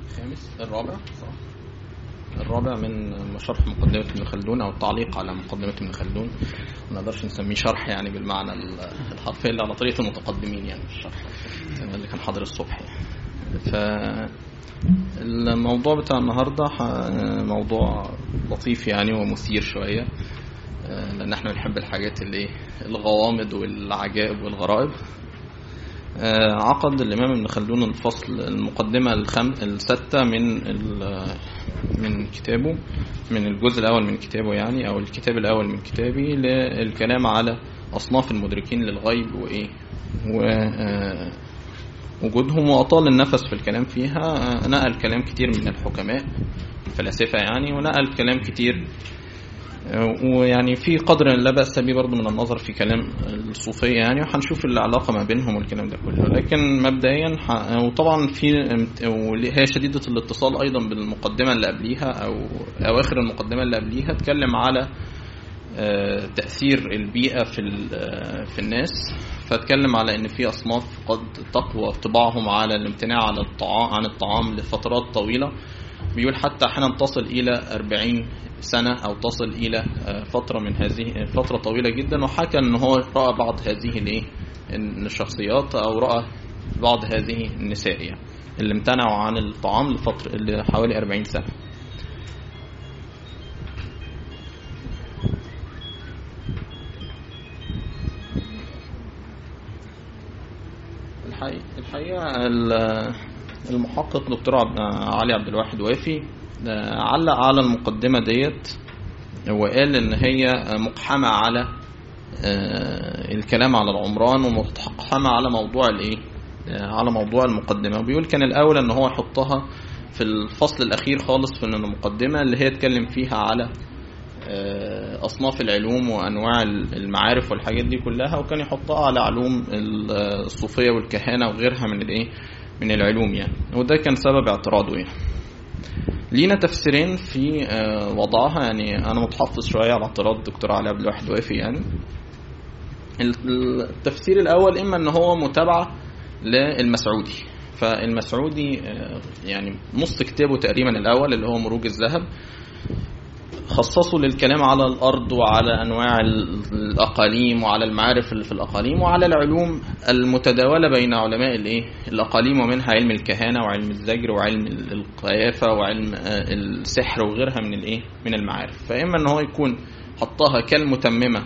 الخامس الرابع صح الرابع من شرح مقدمة ابن خلدون أو التعليق على مقدمة ابن خلدون ما نقدرش نسميه شرح يعني بالمعنى الحرفي إلا على طريقة المتقدمين يعني الشرح اللي كان حاضر الصبح يعني. ف الموضوع بتاع النهاردة موضوع لطيف يعني ومثير شوية لأن احنا بنحب الحاجات اللي الغوامض والعجائب والغرائب عقد الإمام ابن خلدون الفصل المقدمة الخم... الستة من ال... من كتابه من الجزء الأول من كتابه يعني أو الكتاب الأول من كتابي للكلام على أصناف المدركين للغيب وإيه و وجودهم وأطال النفس في الكلام فيها نقل كلام كتير من الحكماء الفلاسفة يعني ونقل كلام كتير ويعني في قدر لا بأس به برضه من النظر في كلام الصوفية يعني وهنشوف العلاقة ما بينهم والكلام ده كله لكن مبدئيا وطبعا في هي شديدة الاتصال أيضا بالمقدمة اللي قبليها أو أواخر المقدمة اللي قبليها اتكلم على تأثير البيئة في في الناس فاتكلم على ان في اصناف قد تقوى طباعهم على الامتناع على الطعام عن الطعام لفترات طويله بيقول حتى احيانا تصل الى 40 سنه او تصل الى فتره من هذه فتره طويله جدا وحكى ان هو راى بعض هذه الايه الشخصيات او راى بعض هذه النساء يعني اللي امتنعوا عن الطعام لفتره لحوالي 40 سنه الحقيقة المحقق دكتور علي عبد الواحد وافي علق على المقدمة ديت وقال ان هي مقحمة على الكلام على العمران ومقحمة على موضوع الايه على موضوع المقدمة وبيقول كان الاول ان هو يحطها في الفصل الاخير خالص في المقدمة اللي هي اتكلم فيها على أصناف العلوم وأنواع المعارف والحاجات دي كلها وكان يحطها على علوم الصوفية والكهانة وغيرها من الإيه من العلوم يعني وده كان سبب اعتراضه يعني لينا تفسيرين في وضعها يعني أنا متحفظ شوية على اعتراض الدكتور علي عبد الواحد وافي يعني التفسير الأول إما إن هو متابعة للمسعودي فالمسعودي يعني نص كتابه تقريبا الأول اللي هو مروج الذهب خصصوا للكلام على الأرض وعلى أنواع الأقاليم وعلى المعارف اللي في الأقاليم وعلى العلوم المتداولة بين علماء الإيه الأقاليم ومنها علم الكهانة وعلم الزجر وعلم القيافة وعلم السحر وغيرها من الإيه من المعارف فإما أن هو يكون حطها كالمتممة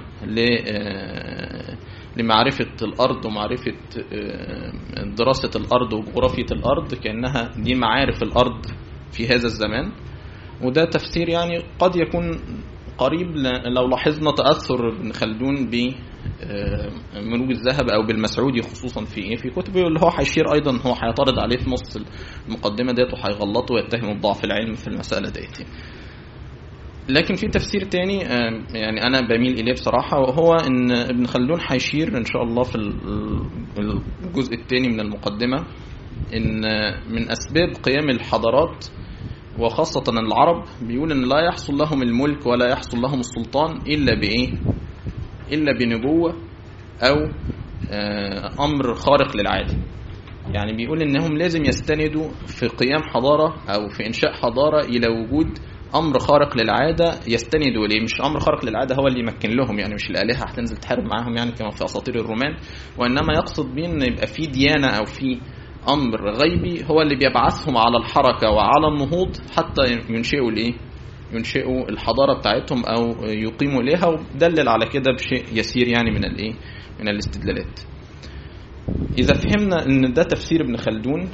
لمعرفة الأرض ومعرفة دراسة الأرض وجغرافية الأرض كأنها دي معارف الأرض في هذا الزمان وده تفسير يعني قد يكون قريب لو لاحظنا تأثر ابن خلدون ب مروج الذهب او بالمسعودي خصوصا في ايه في كتبه اللي هو هيشير ايضا هو هيعترض عليه في نص المقدمه ديت وهيغلطه ويتهمه بضعف العلم في المساله ديت لكن في تفسير تاني يعني انا بميل اليه بصراحه وهو ان ابن خلدون هيشير ان شاء الله في الجزء الثاني من المقدمه ان من اسباب قيام الحضارات وخاصة العرب بيقول إن لا يحصل لهم الملك ولا يحصل لهم السلطان إلا بإيه؟ إلا بنبوة أو أمر خارق للعادة. يعني بيقول إنهم لازم يستندوا في قيام حضارة أو في إنشاء حضارة إلى وجود أمر خارق للعادة يستندوا إليه، مش أمر خارق للعادة هو اللي يمكن لهم يعني مش الآلهة هتنزل تحارب معاهم يعني كما في أساطير الرومان، وإنما يقصد بيه إن يبقى في ديانة أو في امر غيبي هو اللي بيبعثهم على الحركه وعلى النهوض حتى ينشئوا الايه ينشئوا الحضاره بتاعتهم او يقيموا اليها ودلل على كده بشيء يسير يعني من الايه من الاستدلالات اذا فهمنا ان ده تفسير ابن خلدون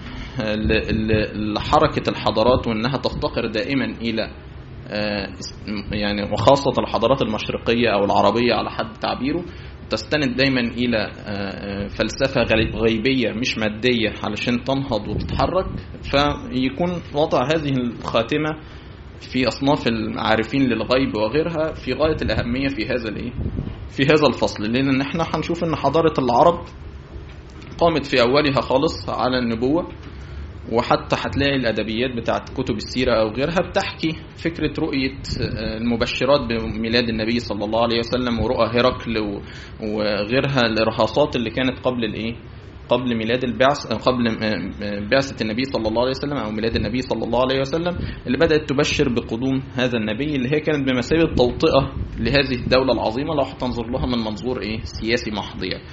لحركه الحضارات وانها تفتقر دائما الى يعني وخاصة الحضارات المشرقية أو العربية على حد تعبيره تستند دايما إلى فلسفة غيبية مش مادية علشان تنهض وتتحرك فيكون وضع هذه الخاتمة في أصناف العارفين للغيب وغيرها في غاية الأهمية في هذا الإيه؟ في هذا الفصل لأن احنا هنشوف إن حضارة العرب قامت في أولها خالص على النبوة وحتى هتلاقي الادبيات بتاعت كتب السيره او غيرها بتحكي فكره رؤيه المبشرات بميلاد النبي صلى الله عليه وسلم ورؤى هرقل وغيرها الارهاصات اللي كانت قبل الايه قبل ميلاد البعث قبل بعثة النبي صلى الله عليه وسلم أو ميلاد النبي صلى الله عليه وسلم اللي بدأت تبشر بقدوم هذا النبي اللي هي كانت بمثابة توطئة لهذه الدولة العظيمة لو هتنظر لها من منظور إيه سياسي محض يعني.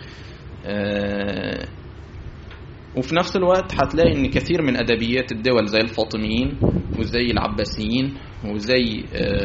وفي نفس الوقت هتلاقي ان كثير من ادبيات الدول زي الفاطميين وزي العباسيين وزي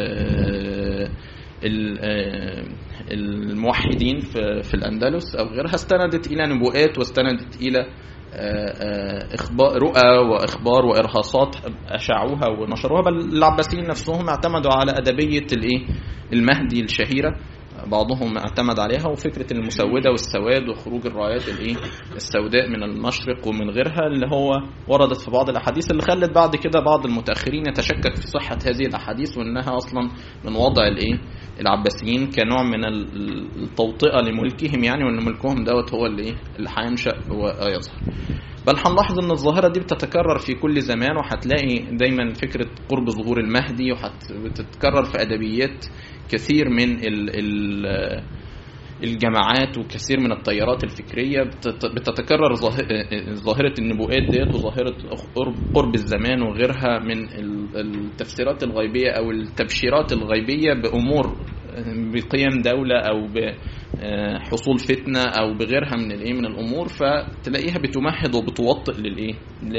الموحدين في الاندلس او غيرها استندت الى نبوءات واستندت الى اخبار رؤى واخبار وارهاصات اشاعوها ونشروها بل العباسيين نفسهم اعتمدوا على ادبيه الايه المهدي الشهيره بعضهم اعتمد عليها وفكره المسوده والسواد وخروج الرايات الايه السوداء من المشرق ومن غيرها اللي هو وردت في بعض الاحاديث اللي خلت بعد كده بعض المتاخرين يتشكك في صحه هذه الاحاديث وانها اصلا من وضع الايه العباسيين كنوع من التوطئه لملكهم يعني وان ملكهم دوت هو اللي ايه اللي هينشا ويظهر بل هنلاحظ ان الظاهره دي بتتكرر في كل زمان وهتلاقي دايما فكره قرب ظهور المهدي وبتتكرر في ادبيات كثير من ال ال الجماعات وكثير من التيارات الفكرية بتتكرر ظاهرة النبوءات ديت وظاهرة قرب الزمان وغيرها من التفسيرات الغيبية أو التبشيرات الغيبية بأمور بقيم دولة أو بحصول فتنة أو بغيرها من الإيه من الأمور فتلاقيها بتمهد وبتوطئ للإيه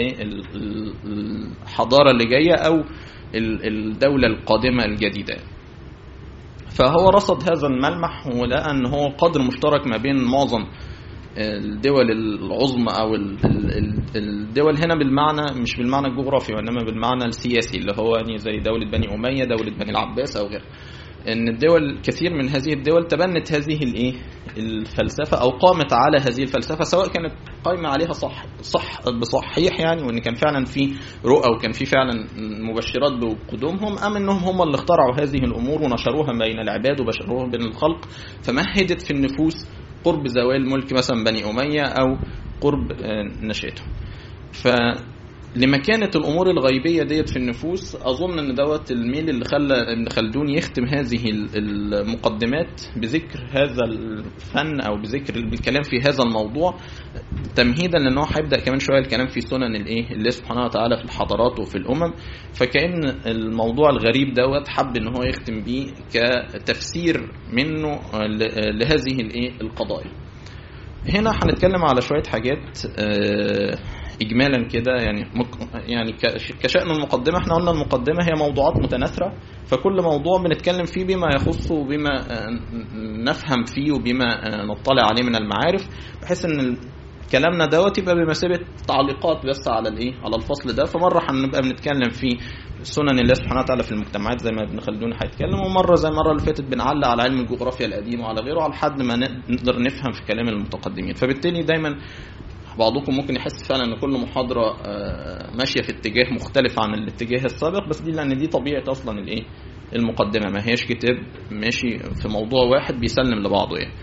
للحضارة اللي جاية أو الدولة القادمة الجديدة فهو رصد هذا الملمح ولقى ان هو قدر مشترك ما بين معظم الدول العظمى او الدول هنا بالمعنى مش بالمعنى الجغرافي وانما بالمعنى السياسي اللي هو يعني زي دوله بني اميه دوله بني العباس او غيرها ان الدول كثير من هذه الدول تبنت هذه الايه الفلسفه او قامت على هذه الفلسفه سواء كانت قائمه عليها صح صح بصحيح يعني وان كان فعلا في رؤى وكان في فعلا مبشرات بقدومهم ام انهم هم اللي اخترعوا هذه الامور ونشروها بين العباد وبشروها بين الخلق فمهدت في النفوس قرب زوال ملك مثلا بني اميه او قرب نشاتهم ف لمكانة الأمور الغيبية ديت في النفوس أظن أن دوت الميل اللي خلى ابن خلدون يختم هذه المقدمات بذكر هذا الفن أو بذكر بالكلام في هذا الموضوع تمهيدا لأنه هيبدأ كمان شوية الكلام في سنن الإيه الله سبحانه وتعالى في الحضارات وفي الأمم فكأن الموضوع الغريب دوت حب أن هو يختم بيه كتفسير منه لهذه الإيه القضايا هنا هنتكلم على شوية حاجات اجمالا كده يعني مك يعني كشان المقدمه احنا قلنا المقدمه هي موضوعات متناثره فكل موضوع بنتكلم فيه بما يخصه وبما نفهم فيه وبما نطلع عليه من المعارف بحيث ان كلامنا دوت يبقى بمثابه تعليقات بس على الايه على الفصل ده فمره هنبقى بنتكلم في سنن الله سبحانه وتعالى في المجتمعات زي ما ابن خلدون هيتكلم ومره زي المره اللي فاتت بنعلق على علم الجغرافيا القديم وعلى غيره على حد ما نقدر نفهم في كلام المتقدمين فبالتالي دايما بعضكم ممكن يحس فعلا ان كل محاضره ماشيه في اتجاه مختلف عن الاتجاه السابق بس دي لان دي طبيعه اصلا الايه المقدمه ما هيش كتاب ماشي في موضوع واحد بيسلم لبعضه يعني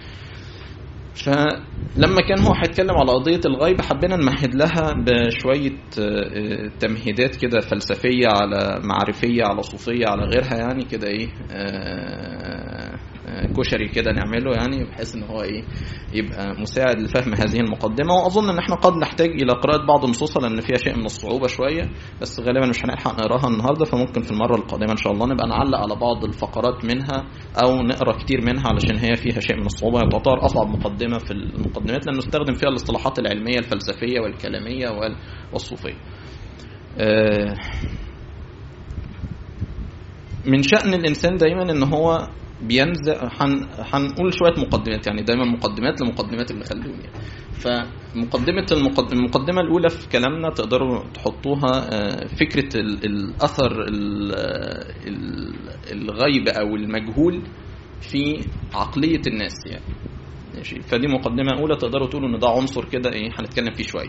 فلما كان هو هيتكلم على قضية الغيب حبينا نمهد لها بشوية تمهيدات كده فلسفية على معرفية على صوفية على غيرها يعني كده ايه كشري كده نعمله يعني بحيث ان هو ايه يبقى مساعد لفهم هذه المقدمه واظن ان احنا قد نحتاج الى قراءه بعض نصوصها لان فيها شيء من الصعوبه شويه بس غالبا مش هنلحق نقراها النهارده فممكن في المره القادمه ان شاء الله نبقى نعلق على بعض الفقرات منها او نقرا كتير منها علشان هي فيها شيء من الصعوبه هي تعتبر اصعب مقدمه في المقدمات لانه استخدم فيها الاصطلاحات العلميه الفلسفيه والكلاميه والصوفيه. من شأن الإنسان دايما إن هو بينزع هنقول شويه مقدمات يعني دايما مقدمات لمقدمات ابن خلدون يعني فمقدمه المقدمه, المقدمة الاولى في كلامنا تقدروا تحطوها فكره الاثر الغيب او المجهول في عقليه الناس يعني ماشي فدي مقدمه اولى تقدروا تقولوا ان ده عنصر كده ايه هنتكلم فيه شويه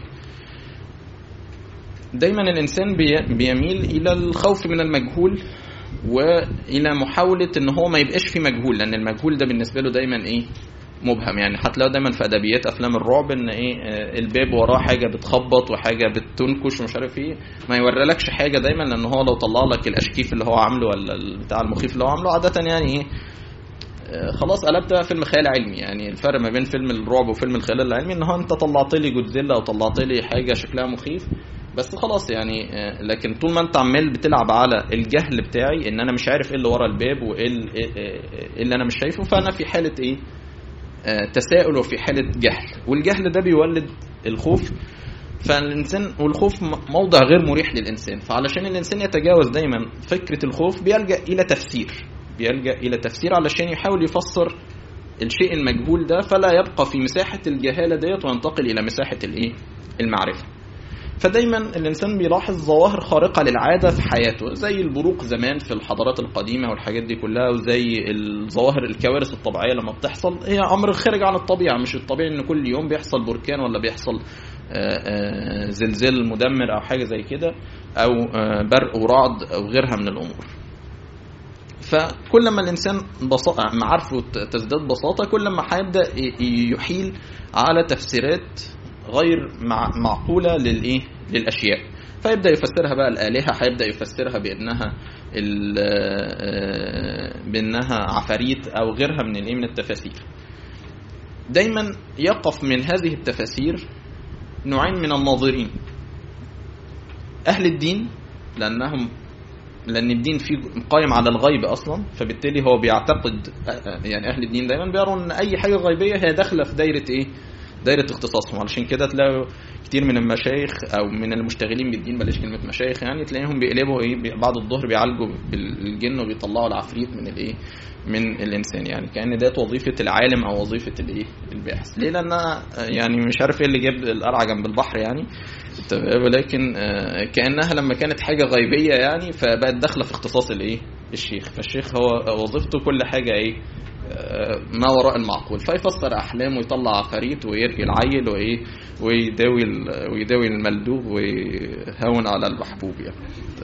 دايما الانسان بيميل الى الخوف من المجهول والى محاوله ان هو ما يبقاش في مجهول لان المجهول ده بالنسبه له دايما ايه مبهم يعني هتلاقوا دايما في ادبيات افلام الرعب ان ايه الباب وراه حاجه بتخبط وحاجه بتنكش ومش عارف ايه ما يوريلكش حاجه دايما لان هو لو طلع لك الاشكيف اللي هو عامله ولا بتاع المخيف اللي هو عامله عاده يعني ايه آه، خلاص قلبتها فيلم خيال علمي يعني الفرق ما بين فيلم الرعب وفيلم الخيال العلمي ان هو انت طلعت لي جودزيلا او طلعت لي حاجه شكلها مخيف بس خلاص يعني آه، لكن طول ما انت عمال بتلعب على الجهل بتاعي ان انا مش عارف ايه اللي ورا الباب وايه ال- إيه- إيه اللي انا مش شايفه فانا في حاله ايه آه، تساؤل وفي حاله جهل والجهل ده بيولد الخوف فالانسان والخوف م- موضع غير مريح للانسان فعلشان الانسان يتجاوز دايما فكره الخوف بيلجا الى تفسير بيلجا الى تفسير علشان يحاول يفسر الشيء المجهول ده فلا يبقى في مساحه الجهاله ديت وينتقل الى مساحه الايه المعرفه فدايما الانسان بيلاحظ ظواهر خارقه للعاده في حياته زي البروق زمان في الحضارات القديمه والحاجات دي كلها وزي الظواهر الكوارث الطبيعيه لما بتحصل هي امر خارج عن الطبيعه مش الطبيعي ان كل يوم بيحصل بركان ولا بيحصل آه، آه، زلزال مدمر او حاجه زي كده او آه، برق ورعد او غيرها من الامور فكل ما الانسان بساطة معارفه ت- تزداد بساطه كل ما هيبدا ي- يحيل على تفسيرات غير مع معقوله للايه للاشياء فيبدا يفسرها بقى الالهه هيبدا يفسرها بانها ال- آه، بانها عفاريت او غيرها من الايه من التفاسير دايما يقف من هذه التفاسير نوعين من الناظرين اهل الدين لانهم لان الدين فيه قائم على الغيب اصلا فبالتالي هو بيعتقد يعني اهل الدين دايما بيروا ان اي حاجه غيبيه هي داخله في دايره ايه دايره اختصاصهم علشان كده تلاقوا كتير من المشايخ او من المشتغلين بالدين بلاش كلمه مشايخ يعني تلاقيهم بيقلبوا ايه بي- بعد الظهر بيعالجوا بالجن وبيطلعوا العفريت من الايه من الانسان يعني كان ده وظيفه العالم او وظيفه الايه الباحث ليه لانها يعني مش عارف ايه اللي جاب القرعه جنب البحر يعني تمام ولكن آه، كانها لما كانت حاجه غيبيه يعني فبقت داخله في اختصاص الايه الشيخ فالشيخ هو وظيفته كل حاجه ايه آه، ما وراء المعقول فيفسر احلام ويطلع عفاريت ويرقي العيل وايه ويداوي ال- ويداوي الملدوب ويهون على المحبوب يعني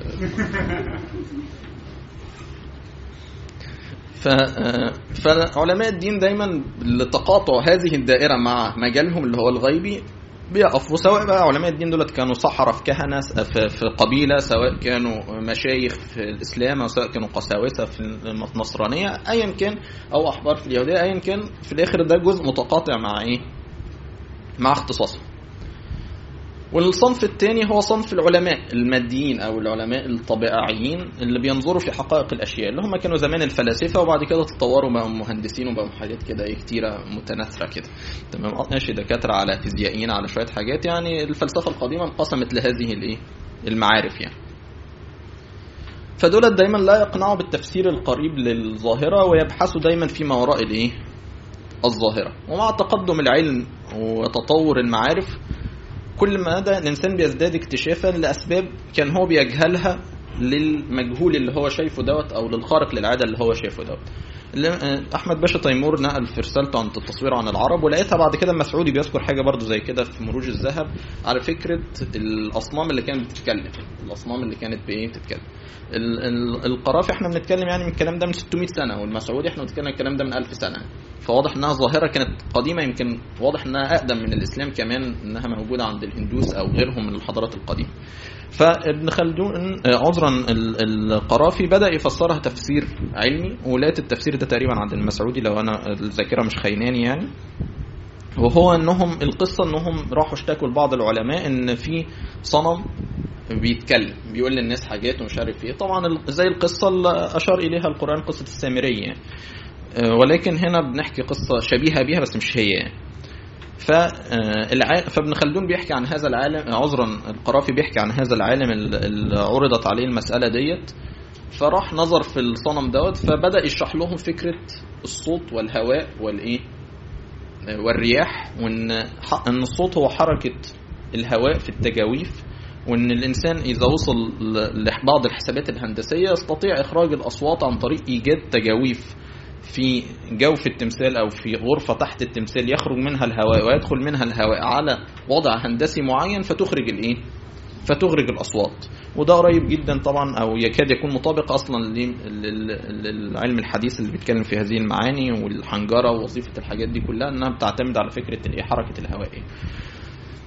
ف آه، فعلماء الدين دايما لتقاطع هذه الدائره مع مجالهم اللي هو الغيبي بيقفوا سواء بقى علماء الدين دولت كانوا سحرة في كهنة في في قبيلة سواء كانوا مشايخ في الإسلام أو سواء كانوا قساوسة في النصرانية أيا كان أو أحبار في اليهودية أيا كان في الآخر ده جزء متقاطع مع إيه؟ مع اختصاصهم. والصنف الثاني هو صنف العلماء الماديين او العلماء الطبيعيين اللي بينظروا في حقائق الاشياء اللي هم كانوا زمان الفلاسفه وبعد كده تطوروا بقوا مهندسين وبقوا حاجات كده ايه كتيره متناثره كده تمام اه ماشي دكاتره على فيزيائيين على شويه حاجات يعني الفلسفه القديمه انقسمت لهذه الايه المعارف يعني فدول دايما لا يقنعوا بالتفسير القريب للظاهره ويبحثوا دايما فيما وراء الايه الظاهره ومع تقدم العلم وتطور المعارف كل ما ده الانسان بيزداد اكتشافا لاسباب كان هو بيجهلها للمجهول اللي هو شايفه دوت او للخارق للعاده اللي هو شايفه دوت اللي- احمد باشا تيمور نقل في رسالته عن التصوير عن العرب ولقيتها بعد كده المسعودي بيذكر حاجه برضو زي كده في مروج الذهب على فكره الاصنام اللي كانت بتتكلم الاصنام اللي كانت بايه بتتكلم ال- ال- القرافي احنا بنتكلم يعني من الكلام ده من 600 سنه والمسعودي احنا بنتكلم الكلام ده من 1000 سنه فواضح انها ظاهره كانت قديمه يمكن واضح انها اقدم من الاسلام كمان انها موجوده عند الهندوس او غيرهم من الحضارات القديمه فابن خلدون آه، عذرا ال- القرافي بدا يفسرها تفسير علمي ولقيت التفسير ده تقريبا عند المسعودي لو انا الذاكره مش خيناني يعني وهو انهم القصه انهم راحوا اشتكوا لبعض العلماء ان في صنم بيتكلم بيقول للناس حاجات ومش عارف ايه طبعا ال- زي القصه اللي اشار اليها القران قصه السامريه يعني آه، ولكن هنا بنحكي قصه شبيهه بيها بس مش هي يعني فالع... فابن خلدون بيحكي عن هذا العالم عذرا القرافي بيحكي عن هذا العالم ال- اللي عرضت عليه المسألة ديت فراح نظر في الصنم دوت فبدأ يشرح لهم فكرة الصوت والهواء والإيه والرياح وإن ح- إن الصوت هو حركة الهواء في التجاويف وإن الإنسان إذا وصل ل- لبعض الحسابات الهندسية يستطيع إخراج الأصوات عن طريق إيجاد تجاويف في جوف التمثال او في غرفه تحت التمثال يخرج منها الهواء ويدخل منها الهواء على وضع هندسي معين فتخرج الايه؟ فتخرج الاصوات وده قريب جدا طبعا او يكاد يكون مطابق اصلا لل- لل- للعلم الحديث اللي بيتكلم في هذه المعاني والحنجره ووظيفه الحاجات دي كلها انها بتعتمد على فكره الايه حركه الهواء إيه.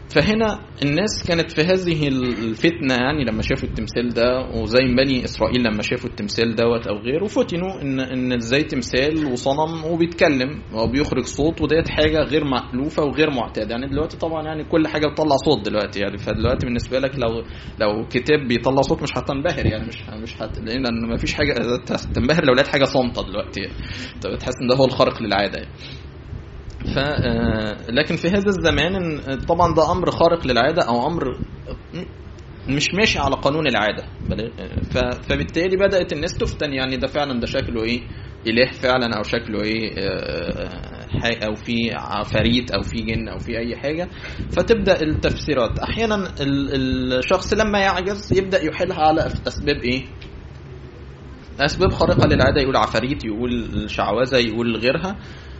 فهنا الناس كانت في هذه الفتنة يعني لما شافوا التمثال ده وزي بني إسرائيل لما شافوا التمثال دوت أو غيره فتنوا إن إن إزاي تمثال وصنم وبيتكلم وبيخرج صوت وديت حاجة غير مألوفة وغير معتادة يعني دلوقتي طبعا يعني كل حاجة بتطلع صوت دلوقتي يعني فدلوقتي بالنسبة لك لو لو كتاب بيطلع صوت مش هتنبهر يعني مش مش هت لأن ما فيش حاجة تنبهر لو لقيت حاجة صامتة دلوقتي يعني. تحس إن ده هو الخارق للعادة يعني. ف لكن في هذا الزمان طبعا ده امر خارق للعاده او امر مش ماشي على قانون العاده فبالتالي بدات الناس تفتن يعني ده فعلا ده شكله ايه اله فعلا او شكله ايه او في عفاريت او في جن او في اي حاجه فتبدا التفسيرات احيانا الشخص لما يعجز يبدا يحيلها على اسباب ايه اسباب خارقه للعاده يقول عفاريت يقول شعوذه يقول غيرها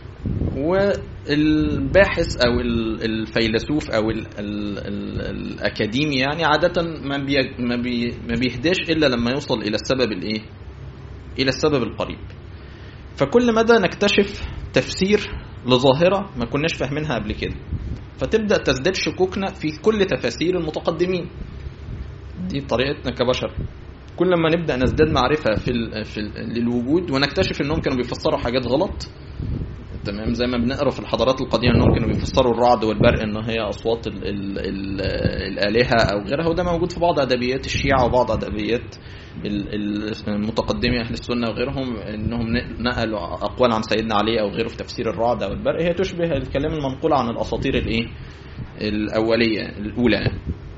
والباحث او الفيلسوف او ال ال ال الاكاديمي يعني عاده ما بي ما, بي ما بيهداش الا لما يوصل الى السبب الايه الى السبب القريب فكل مدى نكتشف تفسير لظاهره ما كناش فاهمينها قبل كده فتبدا تزداد شكوكنا في كل تفاسير المتقدمين دي طريقتنا كبشر كل ما نبدا نزداد معرفه في ال في ال للوجود ونكتشف انهم كانوا بيفسروا حاجات غلط تمام زي ما بنقرا في الحضارات القديمه انهم كانوا بيفسروا الرعد والبرق ان هي اصوات ال ال ال الالهه او غيرها وده موجود في بعض ادبيات الشيعه وبعض ادبيات المتقدمين اهل السنه وغيرهم انهم نقلوا اقوال عن سيدنا علي او غيره في تفسير الرعد او البرق هي تشبه الكلام المنقول عن الاساطير الايه الاوليه الاولى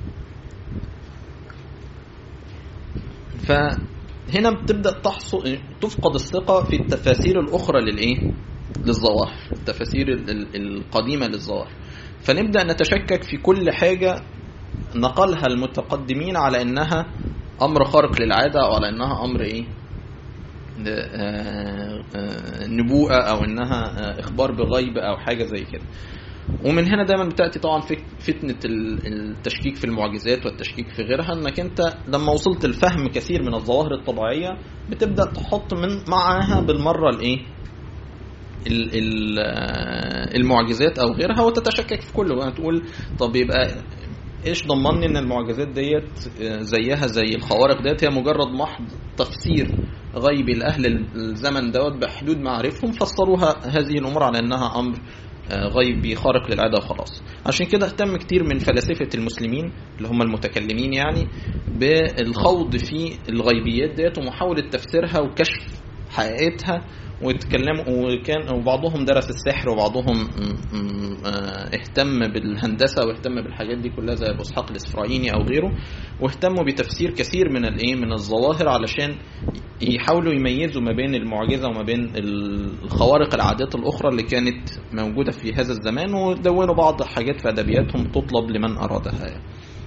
فهنا بتبدا تحصل تفقد الثقه في التفاسير الاخرى للايه للظواهر التفاسير القديمة للظواهر فنبدأ نتشكك في كل حاجة نقلها المتقدمين على انها امر خارق للعادة او على انها امر ايه نبوءة او انها اخبار بغيب او حاجة زي كده ومن هنا دايما بتاتي طبعا فتنه التشكيك في المعجزات والتشكيك في غيرها انك انت لما وصلت لفهم كثير من الظواهر الطبيعيه بتبدا تحط من معاها بالمره الايه المعجزات او غيرها وتتشكك في كله هتقول طب يبقى ايش ضمني ان المعجزات ديت زيها زي الخوارق ديت هي مجرد محض تفسير غيبي لاهل الزمن دوت بحدود معارفهم فسروها هذه الامور على انها امر غيبي خارق للعاده وخلاص عشان كده اهتم كتير من فلاسفه المسلمين اللي هم المتكلمين يعني بالخوض في الغيبيات ديت ومحاوله تفسيرها وكشف حقيقتها واتكلموا وكان وبعضهم درس السحر وبعضهم اهتم بالهندسه واهتم بالحاجات دي كلها زي ابو اسحاق الاسفرايني او غيره واهتموا بتفسير كثير من الايه من الظواهر علشان يحاولوا يميزوا ما بين المعجزه وما بين الخوارق العادات الاخرى اللي كانت موجوده في هذا الزمان ودونوا بعض الحاجات في ادبياتهم تطلب لمن ارادها يعني.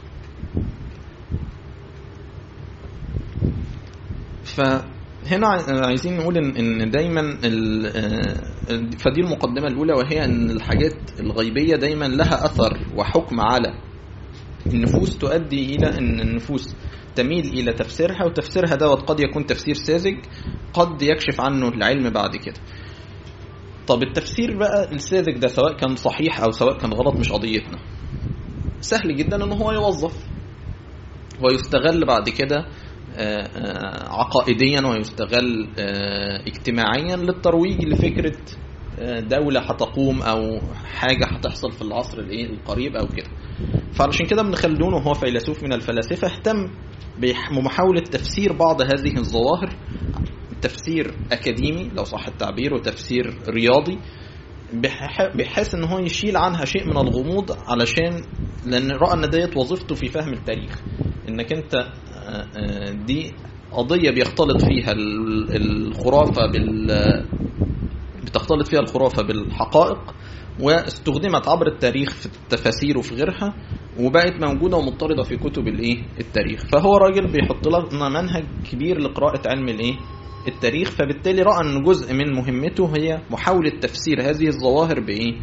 ف هنا عايزين نقول ان ان دايما فدي المقدمه الاولى وهي ان الحاجات الغيبيه دايما لها اثر وحكم على النفوس تؤدي الى ان النفوس تميل الى تفسيرها وتفسيرها دوت قد يكون تفسير ساذج قد يكشف عنه العلم بعد كده طب التفسير بقى الساذج ده سواء كان صحيح او سواء كان غلط مش قضيتنا سهل جدا ان هو يوظف ويستغل بعد كده عقائديا ويستغل اجتماعيا للترويج لفكره دولة هتقوم أو حاجة هتحصل في العصر الإيه القريب أو كده. فعلشان كده ابن خلدون وهو فيلسوف من الفلاسفة اهتم بمحاولة تفسير بعض هذه الظواهر تفسير أكاديمي لو صح التعبير وتفسير رياضي بحيث ان هو يشيل عنها شيء من الغموض علشان لان راى ان ديت وظيفته في فهم التاريخ انك انت دي قضيه بيختلط فيها الخرافه بال بتختلط فيها الخرافه بالحقائق واستخدمت عبر التاريخ في التفاسير وفي غيرها وبقت موجوده ومضطرده في كتب الايه التاريخ فهو راجل بيحط لنا منهج كبير لقراءه علم الايه التاريخ فبالتالي راى ان جزء من مهمته هي محاوله تفسير هذه الظواهر بايه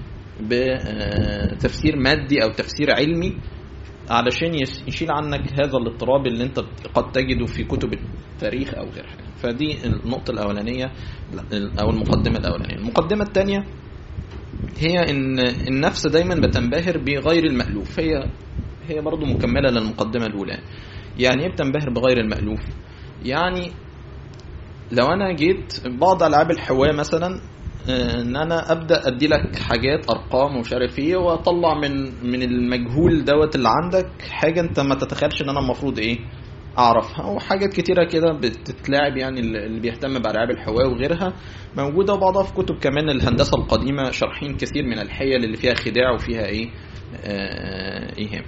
بتفسير مادي او تفسير علمي علشان يشيل عنك هذا الاضطراب اللي انت قد تجده في كتب التاريخ او غيرها فدي النقطه الاولانيه او المقدمه الاولانيه المقدمه الثانيه هي ان النفس دايما بتنبهر بغير المألوف هي هي برضو مكملة للمقدمة الأولى يعني ايه بتنبهر بغير المألوف يعني لو انا جيت بعض العاب الحواء مثلا آه، ان انا ابدا ادي لك حاجات ارقام ومش عارف ايه واطلع من من المجهول دوت اللي عندك حاجه انت ما تتخيلش ان انا المفروض ايه اعرفها وحاجات كتيره كده بتتلعب يعني اللي بيهتم بالعاب الحواء وغيرها موجوده وبعضها في كتب كمان الهندسه القديمه شارحين كثير من الحيل اللي فيها خداع وفيها ايه آه ايهام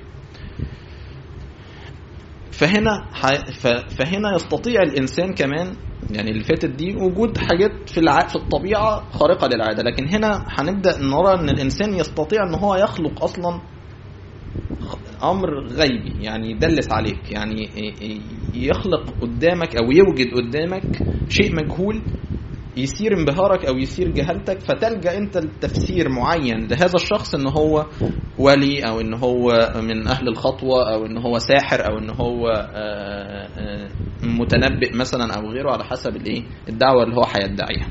فهنا فهنا يستطيع الانسان كمان يعني اللي فاتت دي وجود حاجات في الع... في الطبيعه خارقه للعاده لكن هنا هنبدا نرى ان الانسان يستطيع ان هو يخلق اصلا امر غيبي يعني يدلس عليك يعني يخلق قدامك او يوجد قدامك شيء مجهول يثير انبهارك او يثير جهلتك فتلجا انت لتفسير معين لهذا الشخص ان هو ولي او ان هو من اهل الخطوه او ان هو ساحر او ان هو آه، آه، متنبئ مثلا او غيره على حسب الايه الدعوه اللي هو هيدعيها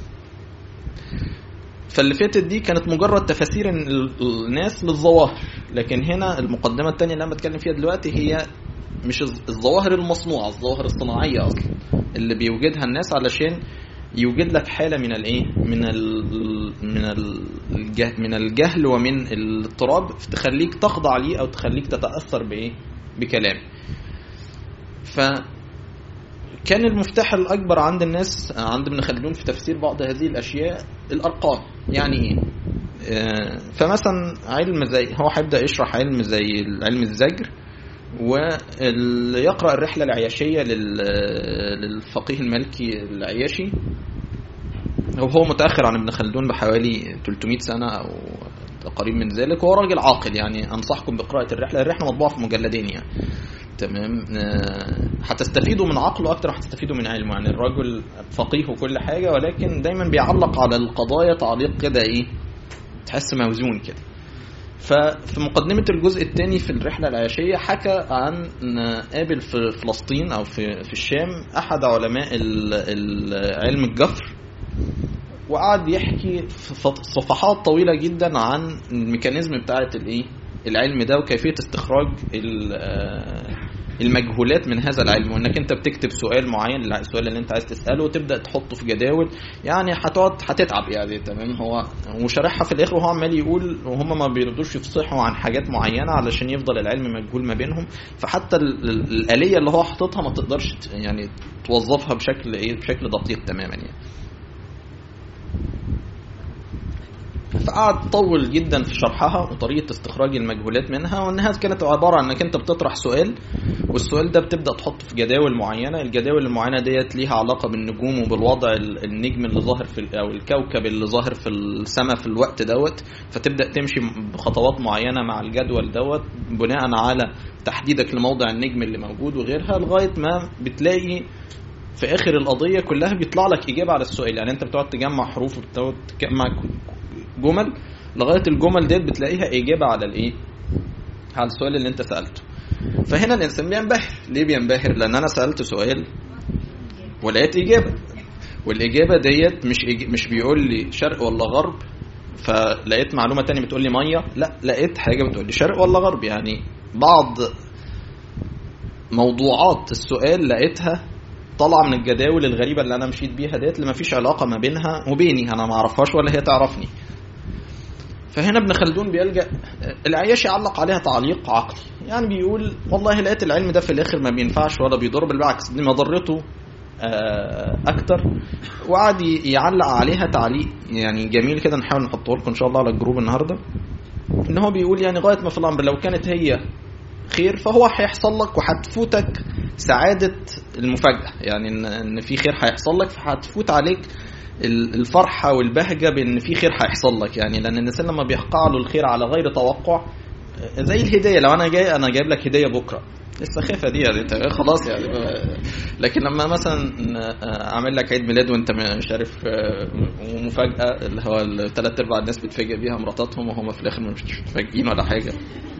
فاللي فاتت دي كانت مجرد تفاسير الناس للظواهر لكن هنا المقدمه الثانيه اللي انا بتكلم فيها دلوقتي هي مش الظواهر المصنوعه الظواهر الصناعيه اصلا اللي بيوجدها الناس علشان يوجد لك حاله من الايه من ال من الجهل من الجهل ومن الاضطراب تخليك تخضع ليه او تخليك تتاثر بايه بكلامه ف كان المفتاح الاكبر عند الناس عند ابن خلدون في تفسير بعض هذه الاشياء الارقام يعني ايه آه، فمثلا علم زي هو هيبدا يشرح علم زي علم الزجر واللي يقرأ الرحلة العياشية للفقيه المالكي العياشي وهو متأخر عن ابن خلدون بحوالي 300 سنة أو قريب من ذلك وهو راجل عاقل يعني أنصحكم بقراءة الرحلة الرحلة مطبوعة في مجلدين يعني تمام آه، هتستفيدوا من عقله أكتر هتستفيدوا من علمه يعني الراجل فقيه وكل حاجة ولكن دايما بيعلق على القضايا تعليق كده إيه تحس موزون كده ففي مقدمة الجزء الثاني في الرحلة العياشية حكى عن قابل في فلسطين أو في, في الشام أحد علماء علم الجفر وقعد يحكي في صفحات طويلة جدا عن الميكانيزم بتاعة الإيه العلم ده وكيفية استخراج المجهولات من هذا العلم وانك انت بتكتب سؤال معين السؤال اللي انت عايز تساله وتبدا تحطه في جداول يعني هتقعد هتتعب يعني تمام هو وشارحها في الاخر وهو عمال يقول وهم ما بيرضوش يفصحوا عن حاجات معينه علشان يفضل العلم مجهول ما بينهم فحتى الاليه اللي هو حاططها ما تقدرش يعني توظفها بشكل ايه بشكل دقيق تماما يعني فقعد طول جدا في شرحها وطريقه استخراج المجهولات منها وانها كانت عباره عن انك انت بتطرح سؤال والسؤال ده بتبدا تحطه في جداول معينه الجداول المعينه ديت ليها علاقه بالنجوم وبالوضع النجم اللي ظاهر في او الكوكب اللي ظاهر في السماء في الوقت دوت فتبدا تمشي بخطوات معينه مع الجدول دوت بناء على تحديدك لموضع النجم اللي موجود وغيرها لغايه ما بتلاقي في اخر القضيه كلها بيطلع لك اجابه على السؤال يعني انت بتقعد تجمع حروف وبتقعد تجمع جمل لغايه الجمل ديت بتلاقيها اجابه على الايه على السؤال اللي انت سالته فهنا الانسان بينبهر ليه بينبهر لان انا سالت سؤال ولقيت اجابه والاجابه ديت مش إج... مش بيقول لي شرق ولا غرب فلقيت معلومه تانية بتقول لي ميه لا لقيت حاجه بتقول لي شرق ولا غرب يعني بعض موضوعات السؤال لقيتها طالعه من الجداول الغريبه اللي انا مشيت بيها ديت اللي ما فيش علاقه ما بينها وبيني انا ما اعرفهاش ولا هي تعرفني فهنا ابن خلدون بيلجأ العياشي علق عليها تعليق عقلي يعني بيقول والله لقيت العلم ده في الاخر ما بينفعش ولا بيضر بالعكس دي مضرته آه، اكتر وقعد يعلق عليها تعليق يعني جميل كده نحاول نحطه لكم ان شاء الله على الجروب النهارده ان هو بيقول يعني غايه ما في الامر لو كانت هي خير فهو هيحصل لك وهتفوتك سعاده المفاجاه يعني ان في خير هيحصل لك فهتفوت عليك الفرحه والبهجه بان في خير هيحصل لك يعني لان الانسان لما بيقع له الخير على غير توقع زي الهديه لو انا جاي انا جايب لك هديه بكره السخافه دي يعني انت خلاص يعني لكن لما مثلا اعمل لك عيد ميلاد وانت مش عارف ومفاجاه اللي هو الثلاث ارباع الناس بتفاجئ بيها مراتاتهم وهم في الاخر مش متفاجئين ولا حاجه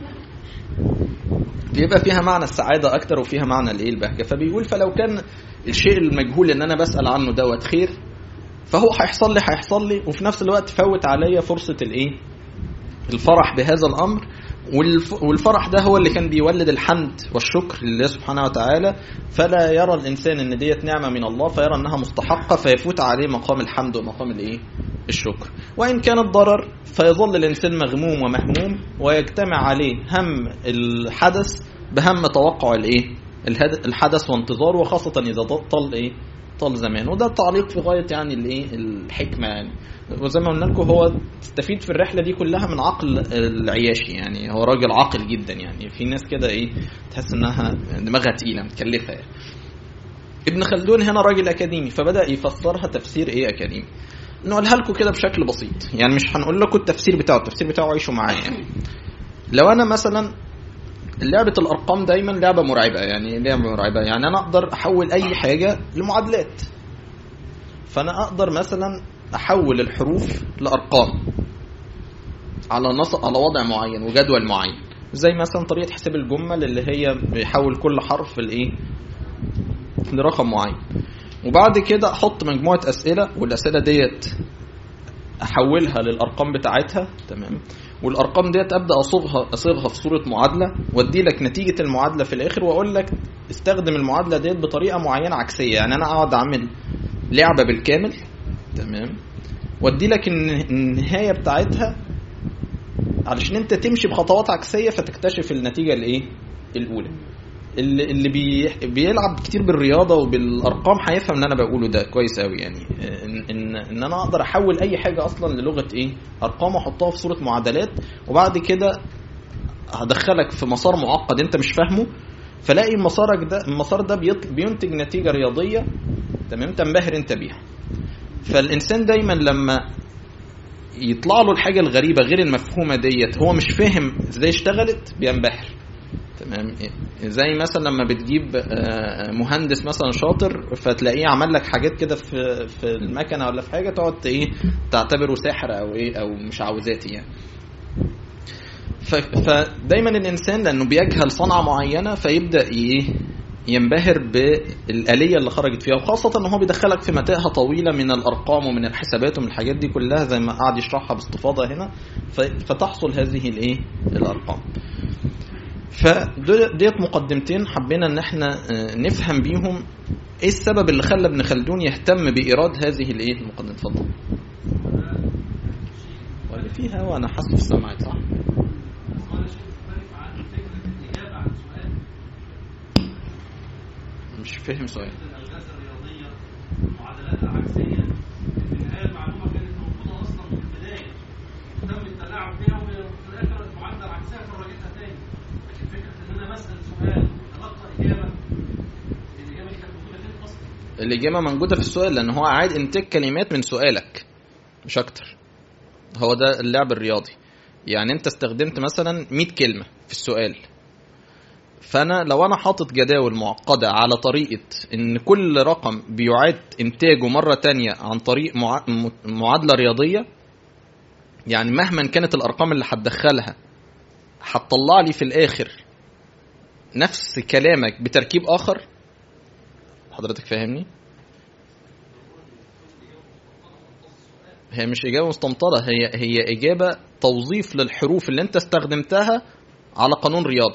بيبقى فيها معنى السعاده اكتر وفيها معنى الايه البهجه فبيقول فلو كان الشيء المجهول ان انا بسال عنه دوت خير فهو هيحصل لي هيحصل لي وفي نفس الوقت فوت عليا فرصه الايه الفرح بهذا الامر والف- والفرح ده هو اللي كان بيولد الحمد والشكر لله سبحانه وتعالى فلا يرى الانسان ان ديت نعمه من الله فيرى انها مستحقه فيفوت عليه مقام الحمد ومقام الايه الشكر وان كانت ضرر فيظل الانسان مغموم ومهموم ويجتمع عليه هم الحدث بهم توقع الايه الهد- الحدث وانتظاره وخاصه اذا طال ايه طال زمان وده تعليق في غايه يعني الايه الحكمه يعني وزي ما قلنا لكم هو تستفيد في الرحله دي كلها من عقل العياشي يعني هو راجل عاقل جدا يعني في ناس كده ايه تحس انها دماغها تقيله متكلفه يعني. ابن خلدون هنا راجل اكاديمي فبدا يفسرها تفسير ايه اكاديمي نقولها لكم كده بشكل بسيط يعني مش هنقول لكم التفسير بتاعه التفسير بتاعه عيشوا معايا يعني. لو انا مثلا لعبة الأرقام دايما لعبة مرعبة يعني لعبة مرعبة يعني أنا أقدر أحول أي حاجة لمعادلات فأنا أقدر مثلا أحول الحروف لأرقام على نص على وضع معين وجدول معين زي مثلا طريقة حساب الجمل اللي هي بيحول كل حرف لإيه لرقم معين وبعد كده أحط مجموعة أسئلة والأسئلة ديت احولها للارقام بتاعتها تمام والارقام ديت ابدا اصيغها اصيغها في صوره معادله وادي لك نتيجه المعادله في الاخر واقول لك استخدم المعادله ديت بطريقه معينه عكسيه يعني انا اقعد اعمل لعبه بالكامل تمام وادي لك الن- النهايه بتاعتها علشان انت تمشي بخطوات عكسيه فتكتشف النتيجه الايه الاولى اللي اللي بي بيلعب كتير بالرياضه وبالارقام هيفهم اللي انا بقوله ده كويس قوي يعني ان ان, إن انا اقدر احول اي حاجه اصلا للغه ايه ارقام واحطها في صوره معادلات وبعد كده هدخلك في مسار معقد انت مش فاهمه فلاقي مسارك ده المسار ده بيط- بينتج نتيجه رياضيه تمام تنبهر انت بيها فالانسان دايما لما يطلع له الحاجه الغريبه غير المفهومه ديت هو مش فاهم ازاي اشتغلت بينبهر تمام زي مثلا لما بتجيب آه، مهندس مثلا شاطر فتلاقيه عمل لك حاجات كده في في المكنه ولا في حاجه تقعد ايه تعتبره ساحر او ايه او مش عاوزاتي يعني ف- فدايما الانسان لانه بيجهل صنعه معينه فيبدا ايه ينبهر بالآلية اللي خرجت فيها وخاصة ان هو بيدخلك في متاهة طويلة من الأرقام ومن الحسابات ومن الحاجات دي كلها زي ما قعد يشرحها باستفاضة هنا ف- فتحصل هذه الايه الأرقام فديت مقدمتين حبينا ان احنا آه، نفهم بيهم ايه السبب اللي خلى ابن خلدون يهتم بايراد هذه الايه المقدمه اتفضل واللي فيها وانا حاسس في السماعات صح مش فاهم سؤال الالغاز الرياضيه المعادلات العكسيه في النهايه المعلومه كانت موجوده اصلا من البدايه تم التلاعب بها وفي الاخر المعادله العكسيه فرجتها تاني لكن فكره ان انا بسال سؤال وتلقى اجابه الاجابه دي كانت موجوده فين اصلا الاجابه موجوده في السؤال لان هو عاد انتاج كلمات من سؤالك مش اكتر هو ده اللعب الرياضي يعني انت استخدمت مثلا 100 كلمه في السؤال فانا لو انا حاطط جداول معقده على طريقه ان كل رقم بيعاد انتاجه مره تانية عن طريق مع- م- معادله رياضيه يعني مهما كانت الارقام اللي هتدخلها هتطلع لي في الاخر نفس كلامك بتركيب اخر حضرتك فاهمني هي مش اجابه مستمطره هي هي اجابه توظيف للحروف اللي انت استخدمتها على قانون رياضي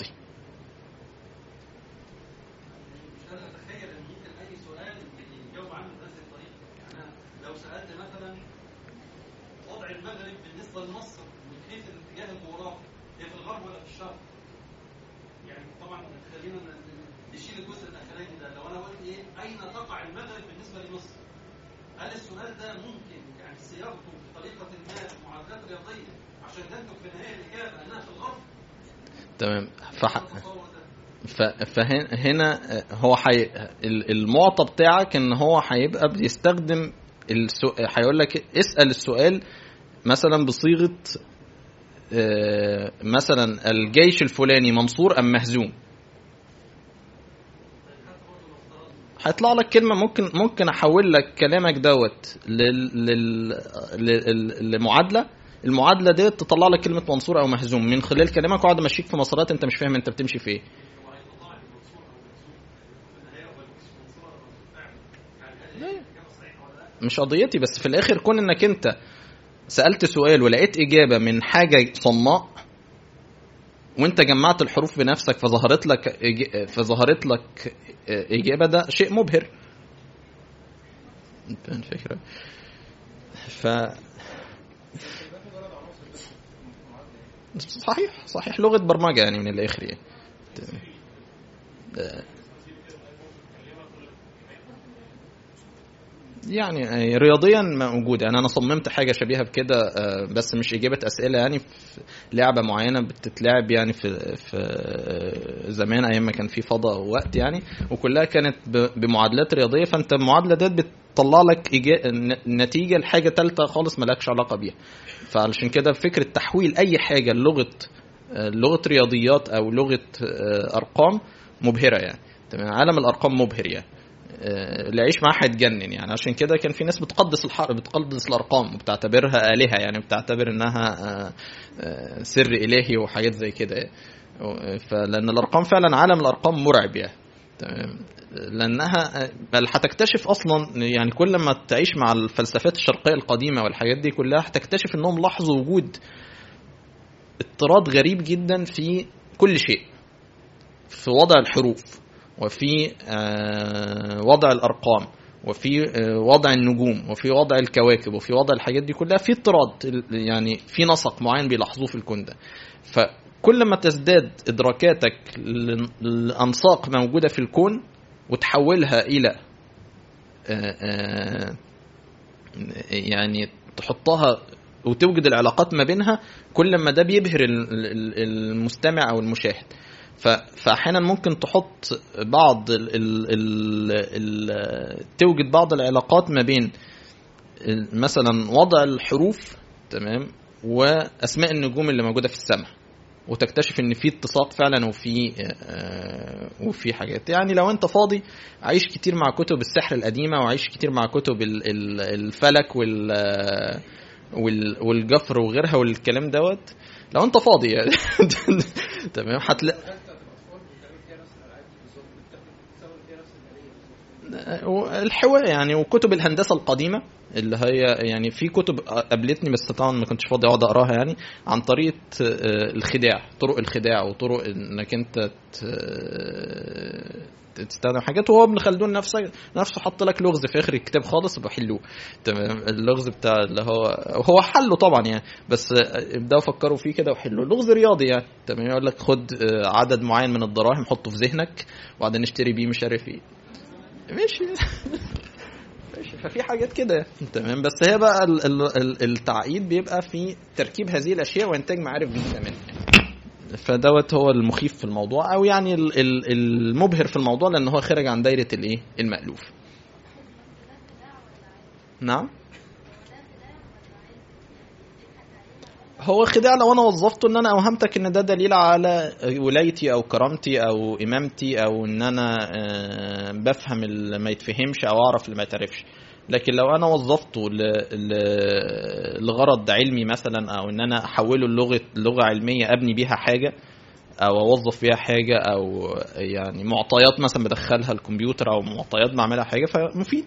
مش قادر اتخيل ان ممكن اي سؤال يجاوب عنه بهذه الطريقه يعني انا لو سالت مثلا وضع المغرب بالنسبه لمصر من حيث الاتجاه الجغرافي هي في الغرب ولا في الشرق؟ يعني طبعا خلينا ن- نشيل الجزء الاخراني ده لو انا قلت ايه اين تقع المغرب بالنسبه لمصر؟ هل السؤال ده ممكن يعني صياغته بطريقه ما معادلات رياضيه عشان تنتج في النهايه الاجابه انها في الغرب؟ تمام فح... التصور ده ف- فهنا هو حي... ال- المعطى بتاعك ان هو هيبقى بيستخدم السو... هيقول لك اسال السؤال مثلا بصيغه آه، مثلا الجيش الفلاني منصور ام مهزوم هيطلع لك كلمه ممكن ممكن احول لك كلامك دوت لل... لل... لل... لمعادله المعادله ديت تطلع لك كلمه منصور او مهزوم من خلال كلامك واقعد امشيك في مسارات انت مش فاهم انت بتمشي في ايه لا. مش قضيتي بس في الاخر كون انك انت سالت سؤال ولقيت اجابه من حاجه صماء وانت جمعت الحروف بنفسك فظهرت لك إج- فظهرت لك اجابه ده شيء مبهر انت فاهم الفكره ف صحيح صحيح لغه برمجه يعني من الاخر يعني يعني آه، رياضيا موجود يعني انا صممت حاجه شبيهه بكده آه، بس مش اجابه اسئله يعني في لعبه معينه بتتلعب يعني في في آه، زمان ايام ما كان في فضاء ووقت يعني وكلها كانت ب- بمعادلات رياضيه فانت المعادله ديت بتطلع لك إجا- ن- نتيجه لحاجه ثالثه خالص مالكش علاقه بيها فعلشان كده فكره تحويل اي حاجه لغه آه، لغه رياضيات او لغه آه، ارقام مبهره يعني تمام عالم الارقام مبهر يعني آه، اللي يعيش معاها هيتجنن يعني عشان كده كان في ناس بتقدس الحرب بتقدس الارقام وبتعتبرها الهه يعني وبتعتبر انها آه، آه، سر الهي وحاجات زي كده و- فلان الارقام فعلا عالم الارقام مرعب يعني تمام لانها آه، بل هتكتشف اصلا يعني كل ما تعيش مع الفلسفات الشرقيه القديمه والحاجات دي كلها هتكتشف انهم لاحظوا وجود اضطراد غريب جدا في كل شيء في وضع الحروف وفي آه، وضع الارقام وفي آه، وضع النجوم وفي وضع الكواكب وفي وضع الحاجات دي كلها في اضطراد ال- يعني في نسق معين بيلاحظوه في الكون ده فكل ما تزداد ادراكاتك ل- لانساق موجوده في الكون وتحولها الى آه، آه، يعني تحطها وتوجد العلاقات ما بينها كل ما ده بيبهر ال- ال- المستمع او المشاهد ف- فاحيانا ممكن تحط بعض ال ال ال ال توجد بعض العلاقات ما بين ال- مثلا وضع الحروف تمام واسماء النجوم اللي موجوده في السماء وتكتشف ان في اتساق فعلا وفي آه، وفي حاجات يعني لو انت فاضي عايش كتير مع كتب السحر القديمه وعايش كتير مع كتب ال- ال- الفلك وال آه، وال- والجفر وغيرها والكلام دوت لو انت فاضي يعني تمام هتلاقي الحوار يعني وكتب الهندسه القديمه اللي هي يعني في كتب قابلتني بس طبعا ما كنتش فاضي اقعد اقراها يعني عن طريقه آه، الخداع طرق الخداع وطرق انك انت ت- تستخدم حاجات وهو ابن خلدون نفسه نفسه حط لك لغز في اخر الكتاب خالص بحلوه تمام اللغز بتاع اللي هو هو حله طبعا يعني بس ابداوا فكروا فيه كده وحلوه لغز رياضي يعني تمام يقول لك خد آه، عدد معين من الدراهم حطه في ذهنك وبعدين اشتري بيه مش عارف ايه ماشي ماشي ففي حاجات كده تمام بس هي بقى ال- ال- ال- التعقيد بيبقى في تركيب هذه الاشياء وانتاج معارف جديده منها فدوت هو المخيف في الموضوع او يعني ال- ال- المبهر في الموضوع لان هو خارج عن دايره الايه المالوف نعم هو خداع لو انا وظفته ان انا اوهمتك ان ده دليل على ولايتي او كرامتي او امامتي او ان انا آه، بفهم اللي ما يتفهمش او اعرف اللي ما يتعرفش لكن لو انا وظفته ل... ل... لغرض علمي مثلا او ان انا احوله لغه لغه علميه ابني بيها حاجه او اوظف بيها حاجه او يعني معطيات مثلا بدخلها الكمبيوتر او معطيات بعملها حاجه فمفيد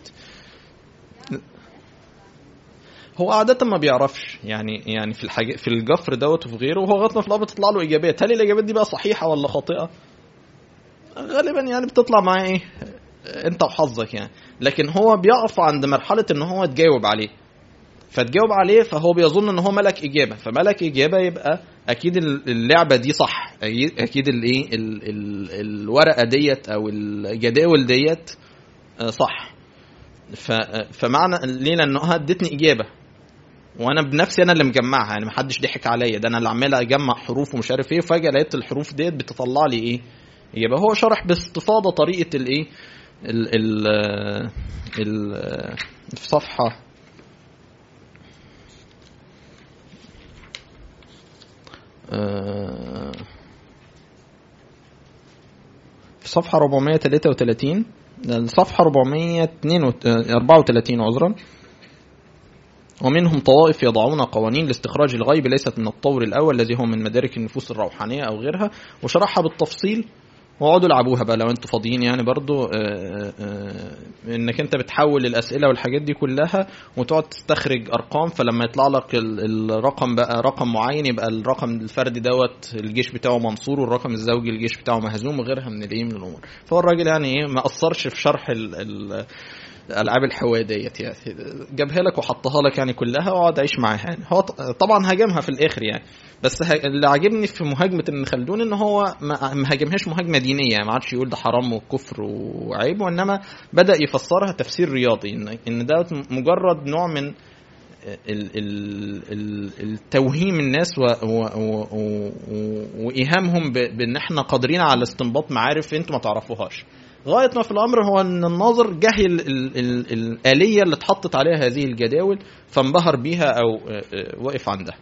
هو عادة ما بيعرفش يعني يعني في الحاجة في الجفر دوت وفي غيره وهو لغايه ما في الأول بتطلع له اجابات هل الاجابات دي بقى صحيحه ولا خاطئه؟ غالبا يعني بتطلع معاه ايه؟ انت وحظك يعني لكن هو بيقف عند مرحله ان هو تجاوب عليه فتجاوب عليه فهو بيظن ان هو ملك اجابه فملك اجابه يبقى اكيد اللعبه دي صح اكيد الايه ال- ال- الورقه ديت او الجداول ديت آه، صح ف- فمعنى ليه لانها ادتني اجابه وانا بنفسي انا اللي مجمعها يعني محدش ضحك عليا ده انا اللي عمال اجمع حروف ومش عارف ايه وفجاه لقيت الحروف ديت بتطلع لي ايه يبقى هو شرح باستفاضه طريقه الايه ال ال ال في صفحه آه، في صفحه 433 الصفحه 434 عذرا ومنهم طوائف يضعون قوانين لاستخراج الغيب ليست من الطور الأول الذي هو من مدارك النفوس الروحانية أو غيرها وشرحها بالتفصيل واقعدوا العبوها بقى لو انتوا فاضيين يعني برضو آه، آه، انك انت بتحول الاسئله والحاجات دي كلها وتقعد تستخرج ارقام فلما يطلع لك ال- الرقم بقى رقم معين يبقى الرقم الفردي دوت الجيش بتاعه منصور والرقم الزوجي الجيش بتاعه مهزوم وغيرها من الايه من الامور فهو الراجل يعني ايه ما اثرش في شرح ال ال العاب الحواء ديت يعني جابها لك وحطها لك يعني كلها واقعد عيش معاها يعني هو ط- طبعا هاجمها في الاخر يعني بس ه- اللي عاجبني في مهاجمه ابن خلدون ان هو ما ما هاجمهاش مهاجمه دينيه يعني ما عادش يقول ده حرام وكفر وعيب وانما بدا يفسرها تفسير رياضي ان ان ده مجرد نوع من ال ال ال التوهيم الناس و و و و وايهامهم ب- بان احنا قادرين على استنباط معارف انتوا ما تعرفوهاش غايه ما في الامر هو ان الناظر جهل ال ال الاليه اللي اتحطت عليها هذه الجداول فانبهر بيها او آه، آه، وقف عندها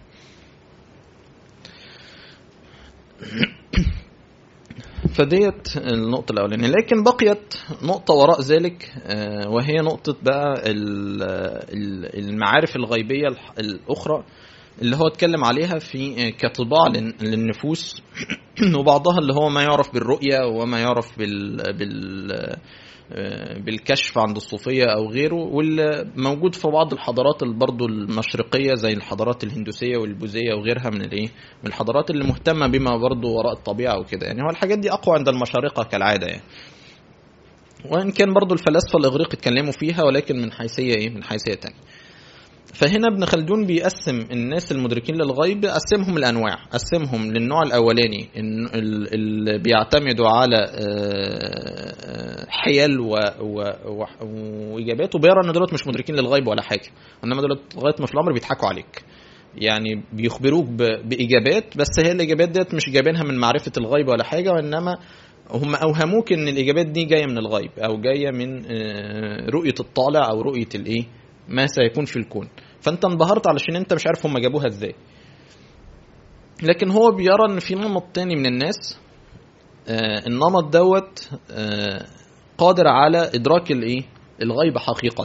فديت النقطة الأولانية لكن بقيت نقطة وراء ذلك آه، وهي نقطة بقى ال- ال- المعارف الغيبية الح- الأخرى اللي هو اتكلم عليها في آه، كطباع لل- للنفوس وبعضها اللي هو ما يعرف بالرؤية وما يعرف بال, بال آه، بالكشف عند الصوفية أو غيره واللي موجود في بعض الحضارات برضه المشرقية زي الحضارات الهندوسية والبوذية وغيرها من الإيه من الحضارات اللي مهتمة بما برضه وراء الطبيعة وكده يعني هو الحاجات دي أقوى عند المشارقة كالعادة يعني وإن كان برضه الفلاسفة الإغريق اتكلموا فيها ولكن من حيثية إيه من حيثية تانية فهنا ابن خلدون بيقسم الناس المدركين للغيب قسمهم لانواع قسمهم للنوع الاولاني إن- ال- اللي بيعتمدوا على آه، آه، حيل و- و- و- واجابات وبيرى ان دولت مش مدركين للغيب ولا حاجه انما دولت لغايه ما في الامر بيضحكوا عليك يعني بيخبروك ب- باجابات بس هي الاجابات ديت مش جايبينها من معرفه الغيب ولا حاجه وانما هم اوهموك ان الاجابات دي جايه من الغيب او جايه من آه، رؤيه الطالع او رؤيه الايه ما سيكون في الكون فانت انبهرت علشان انت مش عارف هم جابوها ازاي لكن هو بيرى ان في نمط تاني من الناس آه النمط دوت آه قادر على ادراك الايه الغيب حقيقه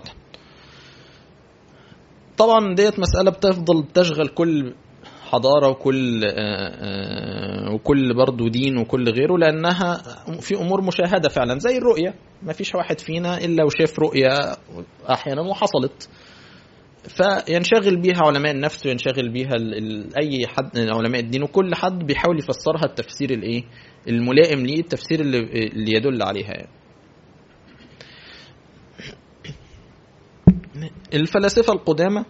طبعا ديت مساله بتفضل تشغل كل حضاره وكل آه، آه، وكل برضه دين وكل غيره لانها في امور مشاهده فعلا زي الرؤيه ما فيش واحد فينا الا وشاف رؤيه احيانا وحصلت فينشغل بيها علماء النفس وينشغل بيها ال- ال- اي حد من علماء الدين وكل حد بيحاول يفسرها التفسير الايه الملائم ليه التفسير اللي, اللي يدل عليها يعني. الفلاسفه القدامى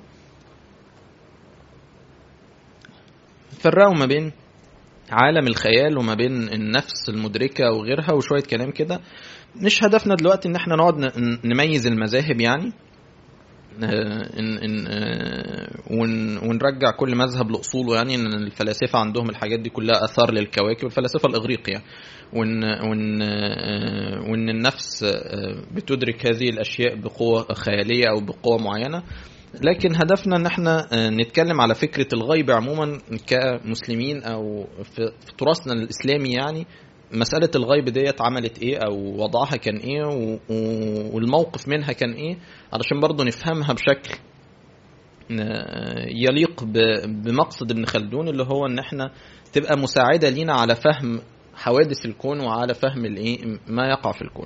فرقوا ما بين عالم الخيال وما بين النفس المدركه وغيرها وشويه كلام كده مش هدفنا دلوقتي ان احنا نقعد ن- نميز المذاهب يعني آه، إن إن آه، ون- ونرجع كل مذهب لاصوله يعني ان الفلاسفه عندهم الحاجات دي كلها اثار للكواكب الفلاسفه الاغريق يعني وان وان آه، وان النفس آه، بتدرك هذه الاشياء بقوه خياليه او بقوه معينه لكن هدفنا ان احنا آه، نتكلم على فكره الغيب عموما كمسلمين او في في تراثنا الاسلامي يعني مسألة الغيب ديت عملت ايه او وضعها كان ايه و- و- والموقف منها كان ايه علشان برضه نفهمها بشكل آه، يليق ب- بمقصد ابن خلدون اللي هو ان احنا تبقى مساعدة لينا على فهم حوادث الكون وعلى فهم الايه ما يقع في الكون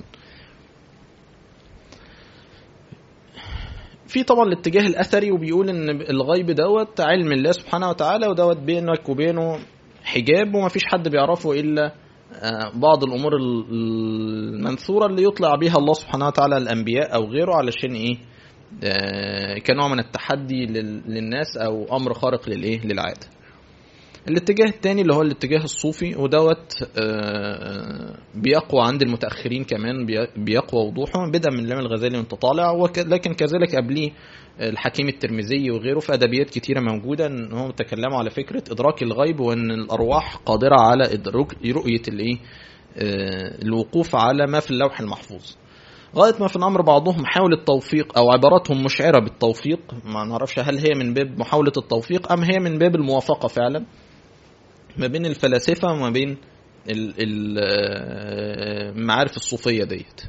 في طبعا الاتجاه الاثري وبيقول ان الغيب دوت علم الله سبحانه وتعالى ودوت بينك وبينه حجاب ومفيش حد بيعرفه الا آه، بعض الامور ال- المنثوره اللي يطلع بها الله سبحانه وتعالى الانبياء او غيره علشان ايه آه، كنوع من التحدي لل- للناس او امر خارق للايه للعاده الاتجاه الثاني اللي هو الاتجاه الصوفي ودوت آه، بيقوى عند المتاخرين كمان بي- بيقوى وضوحه بدا من الامام الغزالي وانت طالع وك- لكن كذلك قبليه الحكيم الترمذي وغيره في ادبيات كتيره موجوده ان هم تكلموا على فكره ادراك الغيب وان الارواح قادره على ادراك رؤيه الايه آه، الوقوف على ما في اللوح المحفوظ غايه ما في الامر بعضهم حاول التوفيق او عباراتهم مشعره بالتوفيق ما نعرفش هل هي من باب محاوله التوفيق ام هي من باب الموافقه فعلا ما بين الفلاسفه وما بين ال- ال- آه، المعارف الصوفيه ديت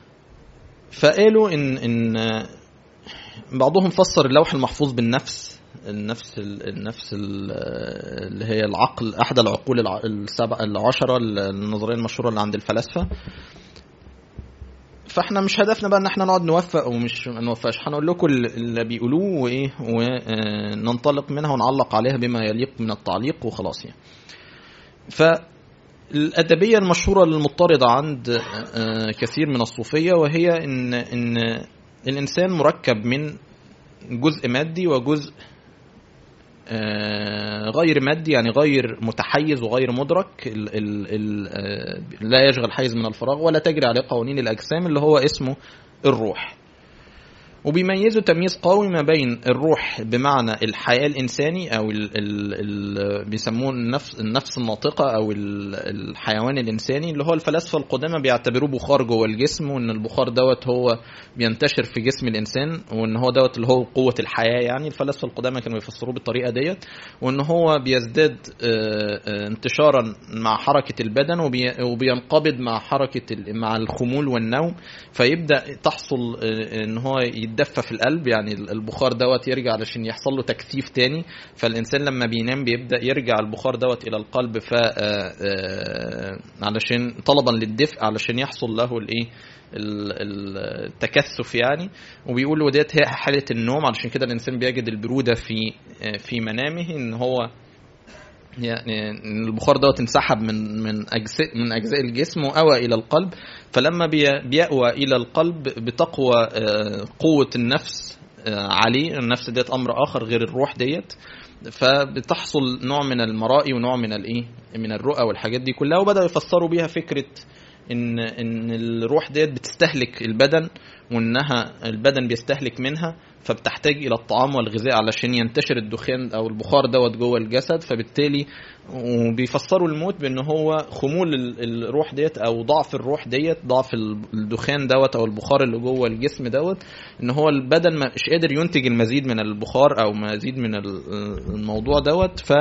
فقالوا ان ان بعضهم فسر اللوح المحفوظ بالنفس النفس ال- النفس ال- اللي هي العقل احدى العقول الع- السبع العشره النظريه المشهوره اللي عند الفلاسفه فاحنا مش هدفنا بقى ان احنا نقعد نوفق ومش ما نوفقش هنقول لكم اللي بيقولوه وايه وننطلق منها ونعلق عليها بما يليق من التعليق وخلاص يعني فالأدبية المشهورة المضطردة عند آه، كثير من الصوفية وهي إن إن الإنسان مركب من جزء مادي وجزء آه، غير مادي يعني غير متحيز وغير مدرك ال ال ال آه، لا يشغل حيز من الفراغ ولا تجري عليه قوانين الأجسام اللي هو اسمه الروح وبيميزوا تمييز قوي ما بين الروح بمعنى الحياة الإنساني أو ال ال ال بيسموه النفس النفس الناطقة أو ال الحيوان الإنساني اللي هو الفلاسفة القدامى بيعتبروه بخار جوه الجسم وإن البخار دوت هو بينتشر في جسم الإنسان وإن هو دوت اللي هو قوة الحياة يعني الفلاسفة القدامى كانوا بيفسروه بالطريقة ديت وإن هو بيزداد آه، آه، انتشارا مع حركة البدن وبي- وبينقبض مع حركة ال- مع الخمول والنوم فيبدا تحصل آه، ان هو يتدفى في القلب يعني البخار دوت يرجع علشان يحصل له تكثيف تاني فالانسان لما بينام بيبدا يرجع البخار دوت الى القلب ف آه، آه، علشان طلبا للدفء علشان يحصل له الايه ال- ال- التكثف يعني وبيقولوا ديت هي حاله النوم علشان كده الانسان بيجد البروده في آه، في منامه ان هو يعني إن البخار دوت انسحب من من اجزاء من اجزاء الجسم واوى الى القلب فلما بي- بيأوى الى القلب بتقوى آه، قوه النفس آه، عليه النفس ديت امر اخر غير الروح ديت فبتحصل نوع من المرائي ونوع من الايه من الرؤى والحاجات دي كلها وبداوا يفسروا بيها فكره ان ان الروح ديت بتستهلك البدن وانها البدن بيستهلك منها فبتحتاج الى الطعام والغذاء علشان ينتشر الدخان او البخار دوت جوه الجسد فبالتالي وبيفسروا الموت بان هو خمول ال- الروح ديت او ضعف الروح ديت ضعف ال- الدخان دوت او البخار اللي جوه الجسم دوت ان هو البدن مش قادر ينتج المزيد من البخار او مزيد من ال- الموضوع دوت ف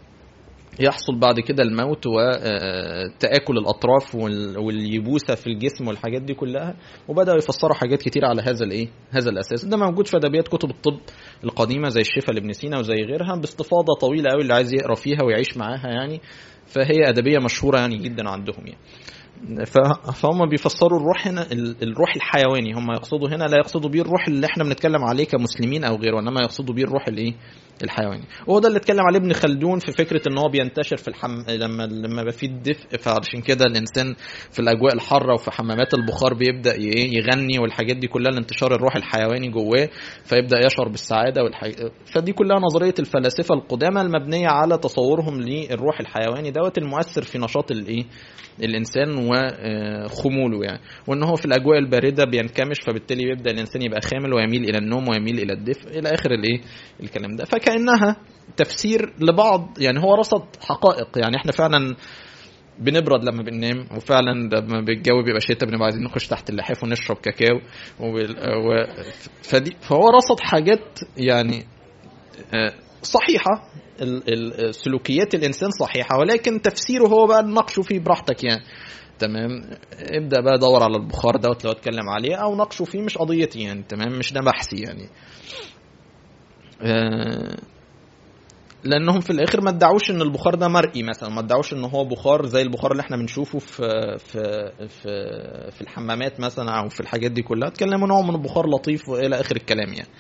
يحصل بعد كده الموت وتآكل الأطراف وال- واليبوسة في الجسم والحاجات دي كلها وبدأوا يفسروا حاجات كتير على هذا الإيه هذا الأساس ده موجود في أدبيات كتب الطب القديمة زي الشفاء لابن سينا وزي غيرها باستفاضة طويلة قوي اللي عايز يقرأ فيها ويعيش معاها يعني فهي أدبية مشهورة يعني جدا عندهم يعني ف- فهم بيفسروا الروح هنا ال- الروح الحيواني هم يقصدوا هنا لا يقصدوا بيه الروح اللي احنا بنتكلم عليه كمسلمين او غيره انما يقصدوا بيه الروح الايه الحيواني وهو ده اللي اتكلم عليه ابن خلدون في فكره ان هو بينتشر في الحم... لما لما يبقى فيه الدفء فعشان كده الانسان في الاجواء الحاره وفي حمامات البخار بيبدا ي- ايه يغني والحاجات دي كلها لانتشار الروح الحيواني جواه فيبدا يشعر بالسعاده والحاجة... فدي كلها نظريه الفلاسفه القدامى المبنيه على تصورهم للروح الحيواني دوت المؤثر في نشاط الايه الانسان وخموله يعني وان هو في الاجواء البارده بينكمش فبالتالي بيبدا الانسان يبقى خامل ويميل الى النوم ويميل الى الدفء الى اخر الايه الكلام ده فكانها تفسير لبعض يعني هو رصد حقائق يعني احنا فعلا بنبرد لما بننام وفعلا لما الجو بيبقى شتاء بنبقى عايزين نخش تحت اللحاف ونشرب كاكاو وبال... و... فدي فهو رصد حاجات يعني آه، صحيحة ال- ال- سلوكيات الإنسان صحيحة ولكن تفسيره هو بقى نقشه فيه براحتك يعني تمام ابدا بقى دور على البخار دوت لو اتكلم عليه او ناقشه فيه مش قضيتي يعني تمام مش ده بحثي يعني آه، لانهم في الاخر ما ادعوش ان البخار ده مرئي مثلا ما ادعوش ان هو بخار زي البخار اللي احنا بنشوفه في في في في الحمامات مثلا او في الحاجات دي كلها اتكلموا نوع من البخار لطيف والى اخر الكلام يعني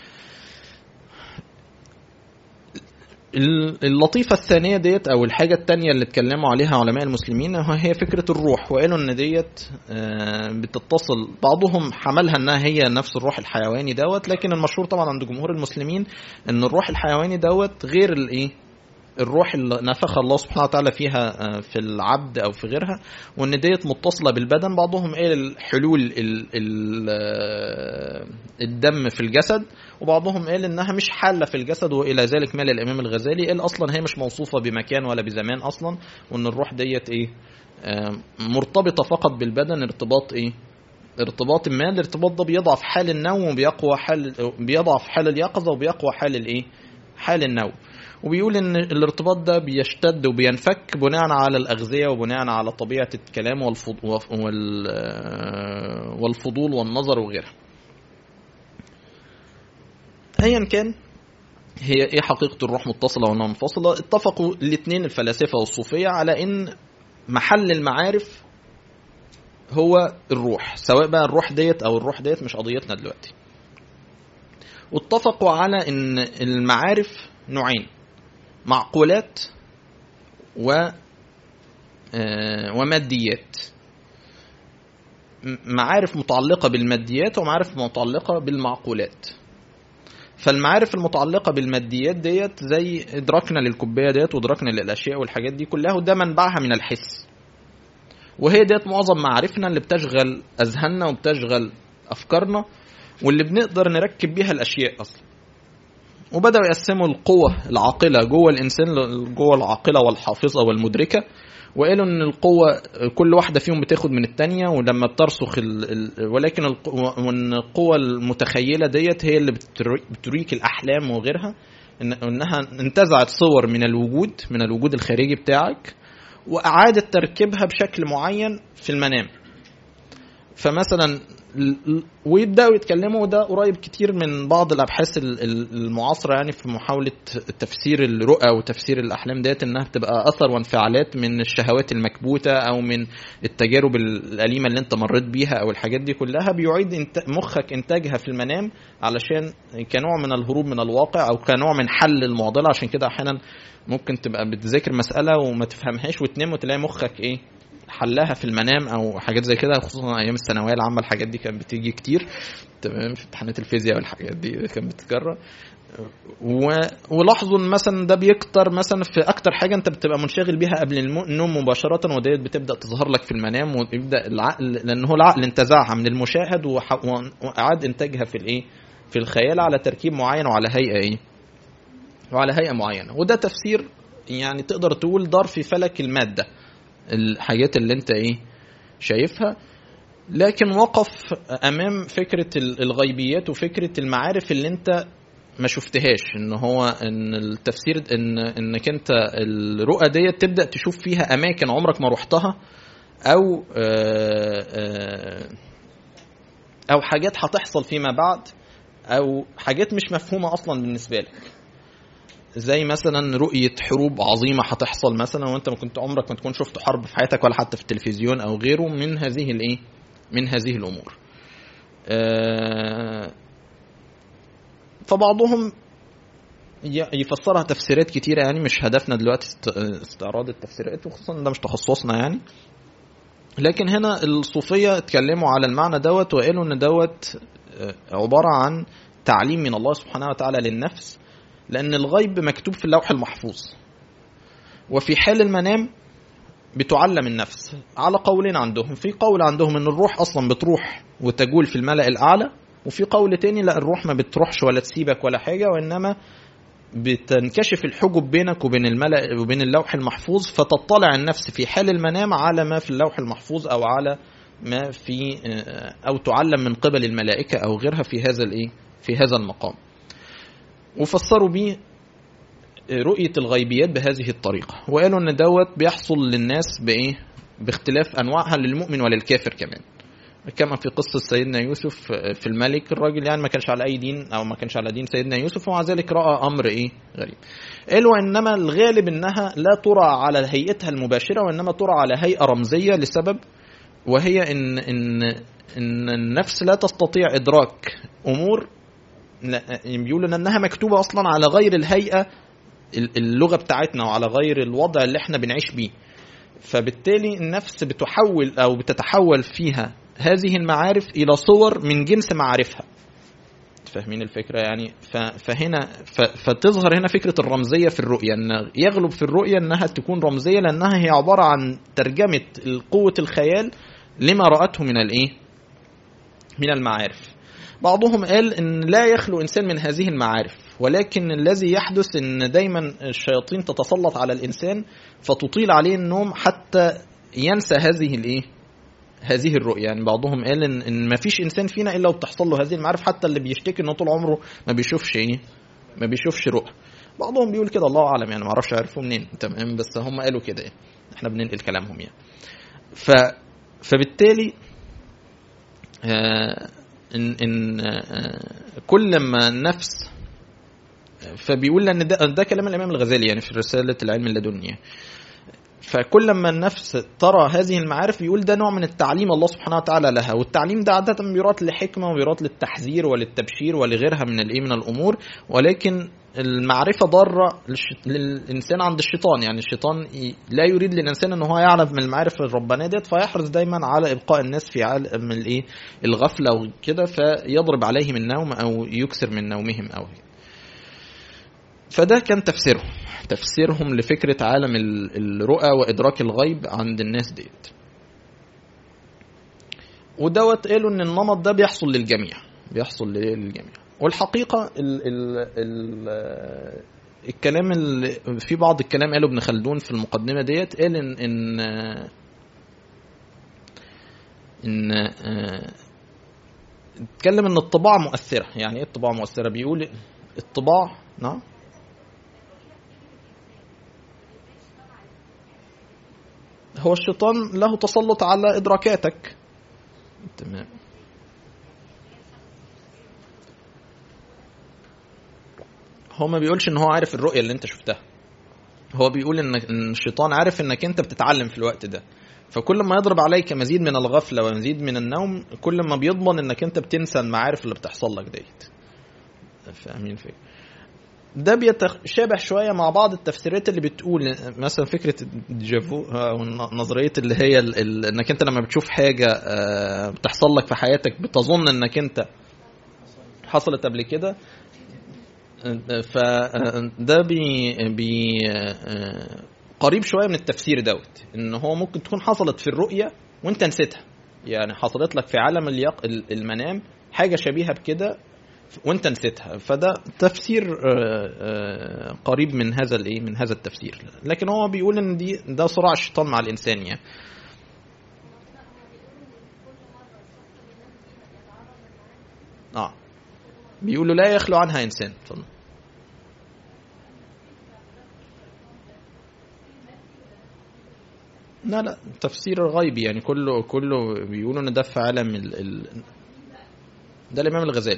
اللطيفة الثانية ديت أو الحاجة التانية اللي اتكلموا عليها علماء المسلمين هي فكرة الروح وقالوا إن ديت آه، بتتصل بعضهم حملها إنها هي نفس الروح الحيواني دوت لكن المشهور طبعا عند جمهور المسلمين إن الروح الحيواني دوت غير الإيه الروح اللي نفخ الله سبحانه وتعالى فيها آه، في العبد او في غيرها وان ديت متصله بالبدن بعضهم قال حلول ال- ال- آه، الدم في الجسد وبعضهم قال انها مش حاله في الجسد والى ذلك مال الامام الغزالي قال اصلا هي مش موصوفه بمكان ولا بزمان اصلا وان الروح ديت ايه آه، مرتبطه فقط بالبدن ارتباط ايه ارتباط ما الارتباط ده بيضعف حال النوم وبيقوى حال بيضعف حال اليقظه وبيقوى حال الايه حال النوم وبيقول ان الارتباط ده بيشتد وبينفك بناء على الاغذيه وبناء على طبيعه الكلام والفض- وال- والفضول والنظر وغيرها ايا كان هي ايه حقيقه الروح متصله ولا منفصله اتفقوا الاثنين الفلاسفه والصوفيه على ان محل المعارف هو الروح سواء بقى الروح ديت او الروح ديت مش قضيتنا دلوقتي واتفقوا على ان المعارف نوعين معقولات و آه، وماديات م- معارف متعلقة بالماديات ومعارف متعلقة بالمعقولات فالمعارف المتعلقة بالماديات ديت زي إدراكنا للكوباية ديت وإدراكنا للأشياء والحاجات دي كلها وده منبعها من الحس وهي ديت معظم معارفنا اللي بتشغل أذهاننا وبتشغل أفكارنا واللي بنقدر نركب بيها الأشياء أصلا وبدأوا يقسموا القوة العاقلة جوه الإنسان ل- جوه العاقلة والحافظة والمدركة وقالوا ان القوة كل واحدة فيهم بتاخد من التانية ولما بترسخ ال... ال... ولكن الق... وان القوة المتخيلة ديت هي اللي بتر... بتريك الأحلام وغيرها إن... انها انتزعت صور من الوجود من الوجود الخارجي بتاعك وأعادت تركيبها بشكل معين في المنام فمثلا ال- ال- ويبداوا يتكلموا وده قريب كتير من بعض الابحاث ال- ال- المعاصره يعني في محاوله تفسير الرؤى وتفسير الاحلام ديت انها بتبقى اثر وانفعالات من الشهوات المكبوته او من التجارب الاليمه اللي انت مريت بيها او الحاجات دي كلها بيعيد انت مخك انتاجها في المنام علشان كنوع من الهروب من الواقع او كنوع من حل المعضله عشان كده احيانا ممكن تبقى بتذاكر مساله وما تفهمهاش وتنام وتلاقي مخك ايه حلها في المنام او حاجات زي كده خصوصا ايام الثانويه العامه الحاجات دي كانت بتيجي كتير تمام في امتحانات الفيزياء والحاجات دي كانت بتتكرر و... ولاحظوا ان مثلا ده بيكتر مثلا في اكتر حاجه انت بتبقى منشغل بيها قبل الم- النوم مباشره وديت بتبدا تظهر لك في المنام ويبدا العقل لان هو العقل انتزعها من المشاهد وح... واعاد انتاجها في الايه في الخيال على تركيب معين وعلى هيئه ايه وعلى هيئه معينه وده تفسير يعني تقدر تقول دار في فلك الماده الحاجات اللي انت ايه شايفها لكن وقف امام فكره ال- الغيبيات وفكره المعارف اللي انت ما شفتهاش ان هو ان التفسير ان انك انت الرؤى ديت تبدا تشوف فيها اماكن عمرك ما رحتها او آه، آه، او حاجات هتحصل فيما بعد او حاجات مش مفهومه اصلا بالنسبه لك زي مثلا رؤية حروب عظيمة هتحصل مثلا وانت ما كنت عمرك ما تكون شفت حرب في حياتك ولا حتى في التلفزيون او غيره من هذه الايه من هذه الامور آه، فبعضهم ي- يفسرها تفسيرات كتيرة يعني مش هدفنا دلوقتي است- استعراض التفسيرات وخصوصا ده مش تخصصنا يعني لكن هنا الصوفية اتكلموا على المعنى دوت وقالوا ان دوت آه، عبارة عن تعليم من الله سبحانه وتعالى للنفس لأن الغيب مكتوب في اللوح المحفوظ وفي حال المنام بتعلم النفس على قولين عندهم في قول عندهم ان الروح اصلا بتروح وتجول في الملأ الاعلى وفي قول تاني لا الروح ما بتروحش ولا تسيبك ولا حاجه وانما بتنكشف الحجب بينك وبين الملأ وبين اللوح المحفوظ فتطلع النفس في حال المنام على ما في اللوح المحفوظ او على ما في او تعلم من قبل الملائكه او غيرها في هذا الايه في هذا المقام وفسروا بيه رؤية الغيبيات بهذه الطريقة وقالوا ان دوت بيحصل للناس بايه باختلاف انواعها للمؤمن وللكافر كمان كما في قصة سيدنا يوسف في الملك الراجل يعني ما كانش على أي دين أو ما كانش على دين سيدنا يوسف ومع ذلك رأى أمر إيه غريب قالوا إنما الغالب إنها لا ترى على هيئتها المباشرة وإنما ترى على هيئة رمزية لسبب وهي إن إن إن النفس لا تستطيع إدراك أمور لا بيقولوا إنها مكتوبة أصلا على غير الهيئة اللغة بتاعتنا وعلى غير الوضع اللي احنا بنعيش بيه فبالتالي النفس بتحول أو بتتحول فيها هذه المعارف الى صور من جنس معارفها فاهمين الفكره يعني فهنا فتظهر هنا فكره الرمزيه في الرؤيه ان يغلب في الرؤيه انها تكون رمزيه لانها هي عباره عن ترجمه قوه الخيال لما راته من الايه من المعارف بعضهم قال ان لا يخلو انسان من هذه المعارف ولكن الذي يحدث ان دايما الشياطين تتسلط على الانسان فتطيل عليه النوم حتى ينسى هذه الايه هذه الرؤية يعني بعضهم قال إن, إن ما فيش إنسان فينا إلا وبتحصل له هذه المعارف حتى اللي بيشتكي إنه طول عمره ما بيشوفش إيه ما بيشوفش رؤى بعضهم بيقول كده الله أعلم يعني ما أعرفش عرفوا منين تمام بس هم قالوا كده يعني إحنا بننقل كلامهم يعني ف فبالتالي آه إن إن آه كل ما النفس فبيقول ان ده, ده كلام الامام الغزالي يعني في رساله العلم اللدني يعني. فكل ما النفس ترى هذه المعارف بيقول ده نوع من التعليم الله سبحانه وتعالى لها والتعليم ده عادة بيراد لحكمة وبيراد للتحذير وللتبشير ولغيرها من الايه من الامور ولكن المعرفة ضارة للش- للإنسان عند الشيطان يعني الشيطان ي- لا يريد للإنسان أن هو يعلم من المعارف الربانية ديت فيحرص دايما على إبقاء الناس في عالم الإيه الغفلة وكده فيضرب عليهم النوم أو يكسر من نومهم أو هيك. فده كان تفسيرهم تفسيرهم لفكرة عالم ال- الرؤى وإدراك الغيب عند الناس ديت ودوت قالوا ان النمط ده بيحصل للجميع بيحصل للجميع والحقيقة ال ال ال الكلام اللي في بعض الكلام قاله ابن خلدون في المقدمة ديت قال ان ان ان آه، اتكلم ان الطباع مؤثرة يعني ايه الطباع مؤثرة بيقول الطباع نعم هو الشيطان له تسلط على ادراكاتك تمام هو ما بيقولش ان هو عارف الرؤيه اللي انت شفتها هو بيقول ان إن الشيطان عارف انك انت بتتعلم في الوقت ده فكل ما يضرب عليك مزيد من الغفله ومزيد من النوم كل ما بيضمن انك انت بتنسى المعارف اللي بتحصل لك ديت فاهمين الفكره ده بيتشابه شويه مع بعض التفسيرات اللي بتقول مثلا فكره الديجافو او نظريه اللي هي ال- ال- انك انت لما بتشوف حاجه آه، بتحصل لك في حياتك بتظن انك انت حصلت قبل كده فده بي بي آه، قريب شويه من التفسير دوت ان هو ممكن تكون حصلت في الرؤيه وانت نسيتها يعني حصلت لك في عالم اليق المنام حاجه شبيهه بكده وانت نسيتها فده تفسير آه، آه، قريب من هذا الايه من هذا التفسير لكن هو بيقول ان دي ده صراع الشيطان مع الانسان يعني اه بيقولوا لا يخلو عنها انسان اتفضل لا لا تفسير غيبي يعني كله كله بيقولوا ان ده في عالم ال... ال... ده الامام الغزالي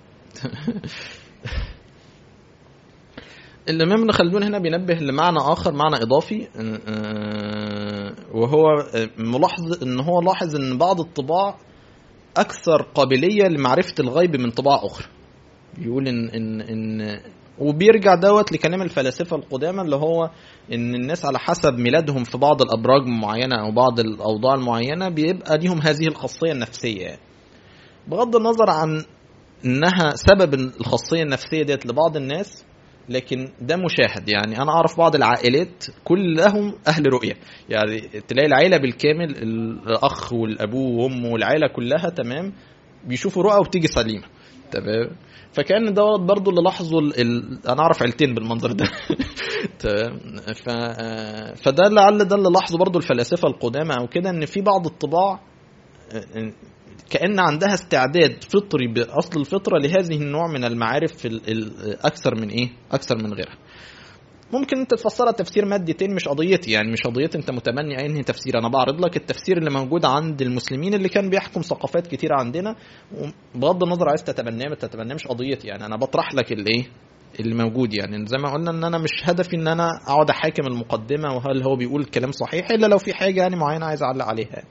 الامام ابن خلدون هنا بينبه لمعنى اخر معنى اضافي آه، وهو ملاحظ ان هو لاحظ ان بعض الطباع اكثر قابليه لمعرفه الغيب من طباع اخرى بيقول ان ان ان وبيرجع دوت لكلام الفلاسفه القدامى اللي هو ان الناس على حسب ميلادهم في بعض الابراج معينه او بعض الاوضاع المعينه بيبقى ليهم هذه الخاصيه النفسيه يعني. بغض النظر عن انها سبب الخاصيه النفسيه ديت لبعض الناس لكن ده مشاهد يعني انا اعرف بعض العائلات كلهم اهل رؤيه يعني تلاقي العيله بالكامل الاخ والابوه وامه والعيله كلها تمام بيشوفوا رؤى وبتيجي سليمه تمام فكان دوت برضو اللي لاحظوا ال... ال... انا اعرف عيلتين بالمنظر ده تمام ف... فده لعل ده اللي لاحظوا برضو الفلاسفه القدامى او كده ان في بعض الطباع كأن عندها استعداد فطري بأصل الفطرة لهذه النوع من المعارف ال- ال- أكثر من إيه؟ أكثر من غيرها. ممكن أنت تفسرها تفسير مادي تاني مش قضيتي يعني مش قضيتي أنت متبني أي تفسير أنا بعرض لك التفسير اللي موجود عند المسلمين اللي كان بيحكم ثقافات كتيرة عندنا وبغض النظر عايز تتبناه ما تتبناه مش قضيتي يعني أنا بطرح لك الإيه؟ اللي موجود يعني زي ما قلنا ان انا مش هدفي ان انا اقعد احاكم المقدمه وهل هو بيقول كلام صحيح الا لو في حاجه يعني معينه عايز اعلق عليها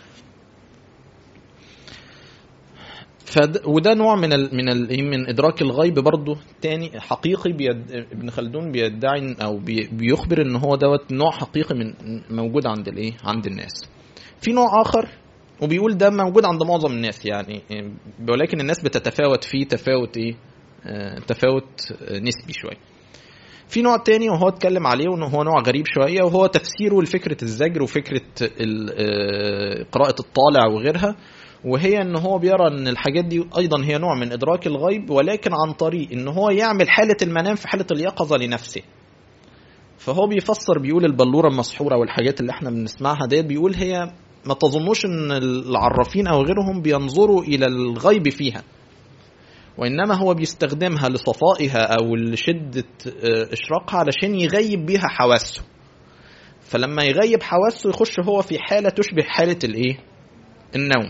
فد وده نوع من ال من ال من ادراك الغيب برضه تاني حقيقي بيد ابن خلدون بيدعي او بي بيخبر ان هو دوت نوع حقيقي من موجود عند الايه عند الناس في نوع اخر وبيقول ده موجود عند معظم الناس يعني ولكن الناس بتتفاوت فيه تفاوت ايه آه تفاوت آه نسبي شويه في نوع تاني وهو اتكلم عليه وان هو نوع غريب شويه وهو تفسيره لفكره الزجر وفكره قراءه الطالع وغيرها وهي ان هو بيرى ان الحاجات دي ايضا هي نوع من ادراك الغيب ولكن عن طريق ان هو يعمل حاله المنام في حاله اليقظه لنفسه فهو بيفسر بيقول البلوره المسحوره والحاجات اللي احنا بنسمعها ديت بيقول هي ما تظنوش ان العرافين او غيرهم بينظروا الى الغيب فيها وانما هو بيستخدمها لصفائها او لشده اشراقها علشان يغيب بيها حواسه فلما يغيب حواسه يخش هو في حاله تشبه حاله الايه النوم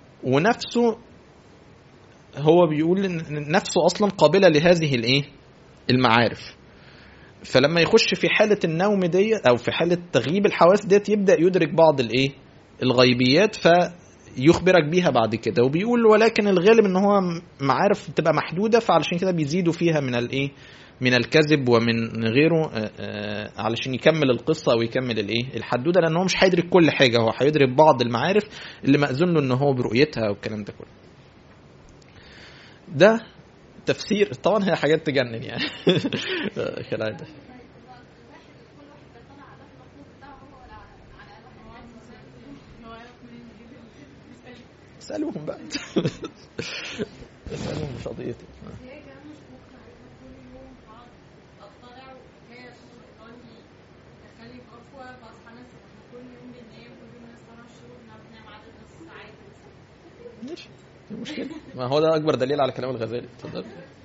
ونفسه هو بيقول ان نفسه اصلا قابله لهذه الايه المعارف فلما يخش في حالة النوم دي أو في حالة تغييب الحواس ديت يبدأ يدرك بعض الإيه الغيبيات فيخبرك بيها بعد كده وبيقول ولكن الغالب ان هو معارف بتبقى محدودة فعلشان كده بيزيدوا فيها من الايه من الكذب ومن غيره آه، آه، علشان يكمل القصة او يكمل الايه الحدودة لان هو مش هيدرك كل حاجة هو هيدرك بعض المعارف اللي مأذون له ان هو برؤيتها والكلام ده كله ده تفسير طبعا هي حاجات تجنن يعني كالعادة اسألوهم بقى اسألوهم مش قضيتي ماشي المشكلة ما هو ده أكبر دليل على كلام الغزالي اتفضل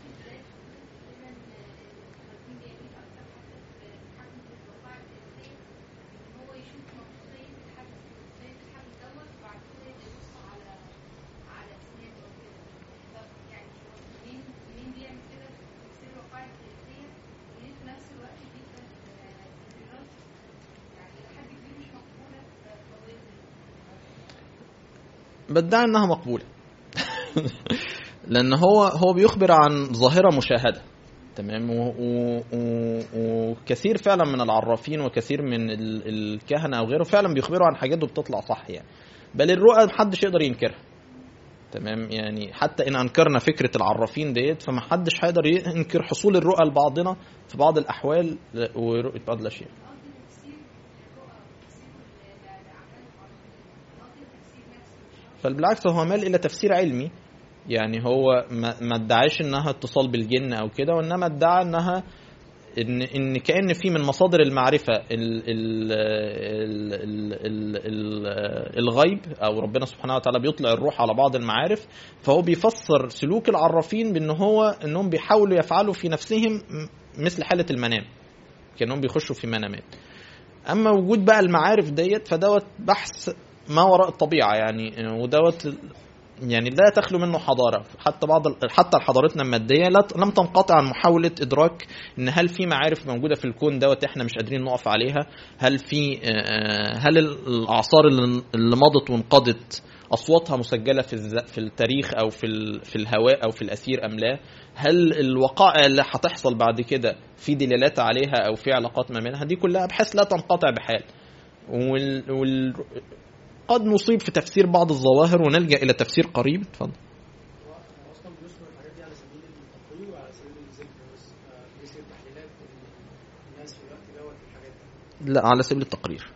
بدعي انها مقبوله لان هو هو بيخبر عن ظاهره مشاهده تمام و- و- و- وكثير فعلا من العرافين وكثير من ال- الكهنه او غيره فعلا بيخبروا عن حاجات وبتطلع صح يعني بل الرؤى محدش يقدر ينكرها تمام يعني حتى ان انكرنا فكره العرافين ديت فمحدش هيقدر ينكر حصول الرؤى لبعضنا في بعض الاحوال ورؤيه بعض الاشياء بل بالعكس هو مال الى تفسير علمي يعني هو ما ما ادعاش انها اتصال بالجن او كده وانما ادعى انها ان ان كان في من مصادر المعرفه ال ال ال ال ال ال الغيب او ربنا سبحانه وتعالى بيطلع الروح على بعض المعارف فهو بيفسر سلوك العرافين بان هو انهم بيحاولوا يفعلوا في نفسهم مثل حاله المنام كانهم بيخشوا في منامات اما وجود بقى المعارف ديت فدوت بحث ما وراء الطبيعه يعني ودوت يعني لا تخلو منه حضاره حتى بعض حتى حضارتنا الماديه لا لم تنقطع عن محاوله ادراك ان هل في معارف موجوده في الكون دوت احنا مش قادرين نقف عليها هل في آه، هل الاعصار اللي اللي مضت وانقضت اصواتها مسجله في الز- في التاريخ او في ال- في الهواء او في الاسير ام لا هل الوقائع اللي هتحصل بعد كده في دلالات عليها او في علاقات ما بينها دي كلها ابحاث لا تنقطع بحال وال... وال... قد نصيب في تفسير بعض الظواهر ونلجا الى تفسير قريب اتفضل هو اصلا بيذكر الحاجات دي على سبيل التقرير وعلى سبيل الذكر بس آه، بيصير تحليلات الناس في الوقت دوت في الحاجات دي لا على سبيل التقرير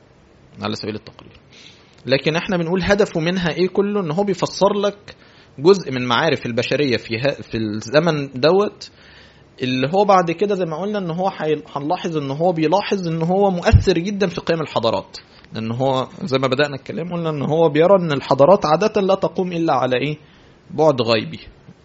على سبيل التقرير لكن احنا بنقول هدفه منها ايه كله ان هو بيفسر لك جزء من معارف البشريه في ها في الزمن دوت اللي هو بعد كده زي ما قلنا ان هو حي- هنلاحظ ان هو بيلاحظ ان هو مؤثر جدا في قيم الحضارات لان هو زي ما بدانا الكلام قلنا ان هو بيرى ان الحضارات عاده لا تقوم الا على ايه بعد غيبي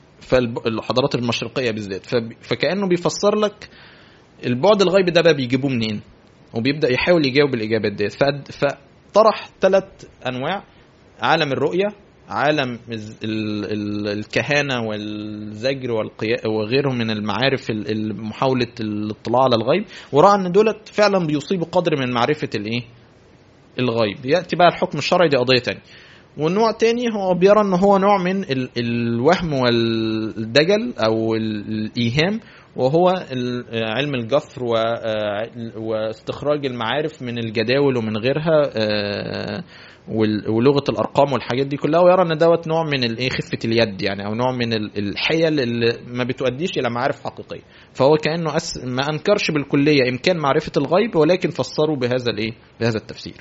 فالحضارات المشرقيه بالذات فب- فكانه بيفسر لك البعد الغيبي ده بقى بيجيبوه منين وبيبدا يحاول يجاوب الاجابات ديت فأد- فطرح ثلاث انواع عالم الرؤيه عالم الز- ال- ال- الكهانه والزجر والقياء وغيرهم من المعارف ال- ال- محاوله الاطلاع على الغيب وراى ان دولت فعلا بيصيبوا قدر من معرفه الايه الغيب ياتي بقى الحكم الشرعي دي قضيه تانية والنوع تاني هو بيرى ان هو نوع من ال- الوهم والدجل او ال- الايهام وهو ال- علم الجفر و- آه، واستخراج المعارف من الجداول ومن غيرها آه، وال- ولغه الارقام والحاجات دي كلها ويرى ان دوت نوع من الايه خفه اليد يعني او نوع من ال- الحيل اللي ما بتؤديش الى معارف حقيقيه فهو كانه أس ما انكرش بالكليه امكان معرفه الغيب ولكن فسره بهذا الايه بهذا التفسير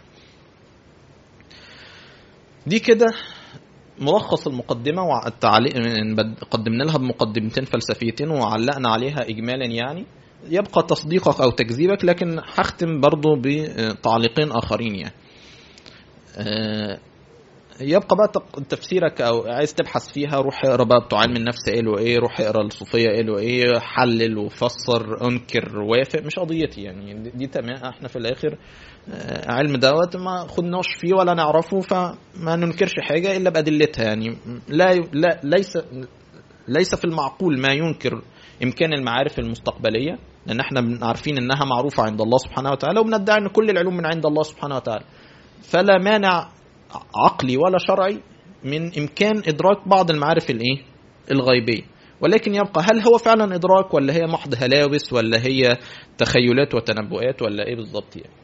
دي كده ملخص المقدمة والتعليق قدمنا لها بمقدمتين فلسفيتين وعلقنا عليها إجمالا يعني يبقى تصديقك أو تكذيبك لكن هختم برضو بتعليقين آخرين يعني آه، يبقى بقى تق- تفسيرك او عايز تبحث فيها روح اقرا بقى بتوع علم النفس قالوا ايه روح اقرا الصوفيه قالوا ايه حلل وفسر انكر وافق مش قضيتي يعني دي, دي تمام احنا في الاخر آه، علم دوت ما خدناش فيه ولا نعرفه فما ننكرش حاجه الا بادلتها يعني لا لا ليس ليس في المعقول ما ينكر امكان المعارف المستقبليه لان احنا عارفين انها معروفه عند الله سبحانه وتعالى وبندعي ان كل العلوم من عند الله سبحانه وتعالى فلا مانع عقلي ولا شرعي من امكان ادراك بعض المعارف الايه الغيبيه ولكن يبقى هل هو فعلا ادراك ولا هي محض هلاوس ولا هي تخيلات وتنبؤات ولا ايه بالظبط يعني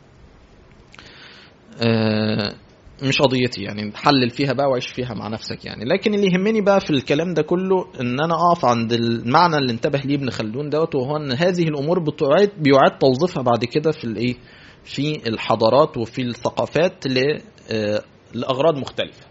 آه مش قضيتي يعني حلل فيها بقى وعيش فيها مع نفسك يعني لكن اللي يهمني بقى في الكلام ده كله ان انا اقف عند المعنى اللي انتبه ليه ابن خلدون دوت وهو ان هذه الامور بتعاد بيعاد توظيفها بعد كده في الايه في الحضارات وفي الثقافات لاغراض مختلفه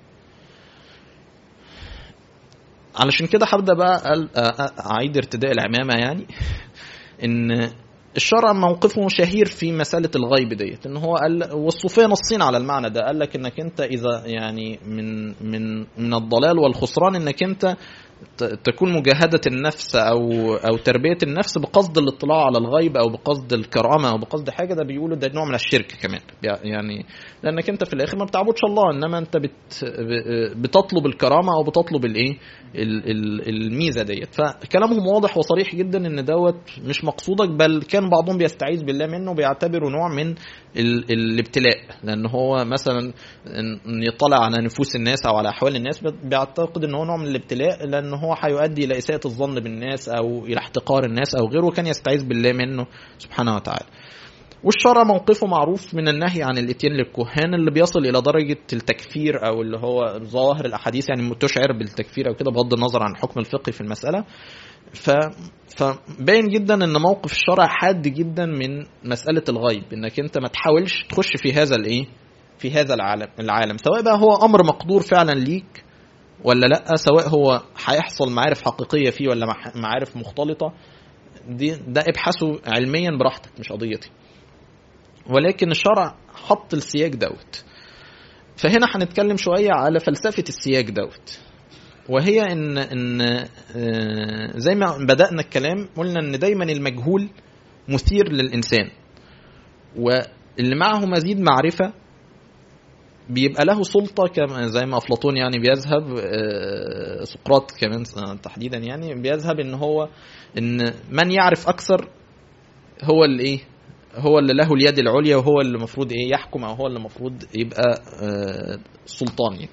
علشان كده هبدا بقى اعيد ارتداء العمامه يعني ان الشرع موقفه شهير في مسألة الغيب ديت ان هو قال والصوفية نصين على المعنى ده قال لك انك انت اذا يعني من من من الضلال والخسران انك انت تكون مجاهدة النفس او او تربية النفس بقصد الاطلاع على الغيب او بقصد الكرامة او بقصد حاجة ده بيقولوا ده نوع من الشرك كمان يعني لانك انت في الاخر ما بتعبدش الله انما انت بت بتطلب الكرامة او بتطلب الايه الميزة ديت فكلامهم واضح وصريح جدا ان دوت مش مقصودك بل كان بعضهم بيستعيذ بالله منه بيعتبره نوع من الابتلاء لان هو مثلا ان يطلع على نفوس الناس او على احوال الناس بيعتقد ان هو نوع من الابتلاء لان هو هيؤدي الى اساءه الظن بالناس او الى احتقار الناس او غيره كان يستعيذ بالله منه سبحانه وتعالى والشرع موقفه معروف من النهي عن الاتيان للكهان اللي بيصل الى درجه التكفير او اللي هو ظواهر الاحاديث يعني تشعر بالتكفير او كده بغض النظر عن الحكم الفقهي في المساله ف فباين جدا ان موقف الشرع حاد جدا من مساله الغيب انك انت ما تحاولش تخش في هذا الايه في هذا العالم العالم سواء بقى هو امر مقدور فعلا ليك ولا لا سواء هو هيحصل معارف حقيقيه فيه ولا معارف مختلطه دي ده ابحثه علميا براحتك مش قضيتي ولكن الشرع حط السياج دوت فهنا هنتكلم شويه على فلسفه السياج دوت وهي ان ان زي ما بدانا الكلام قلنا ان دايما المجهول مثير للانسان واللي معه مزيد معرفه بيبقى له سلطة كما زي ما أفلاطون يعني بيذهب سقراط كمان تحديدا يعني بيذهب إن هو إن من يعرف أكثر هو اللي إيه هو اللي له اليد العليا وهو اللي المفروض إيه يحكم أو هو اللي المفروض يبقى سلطان يعني.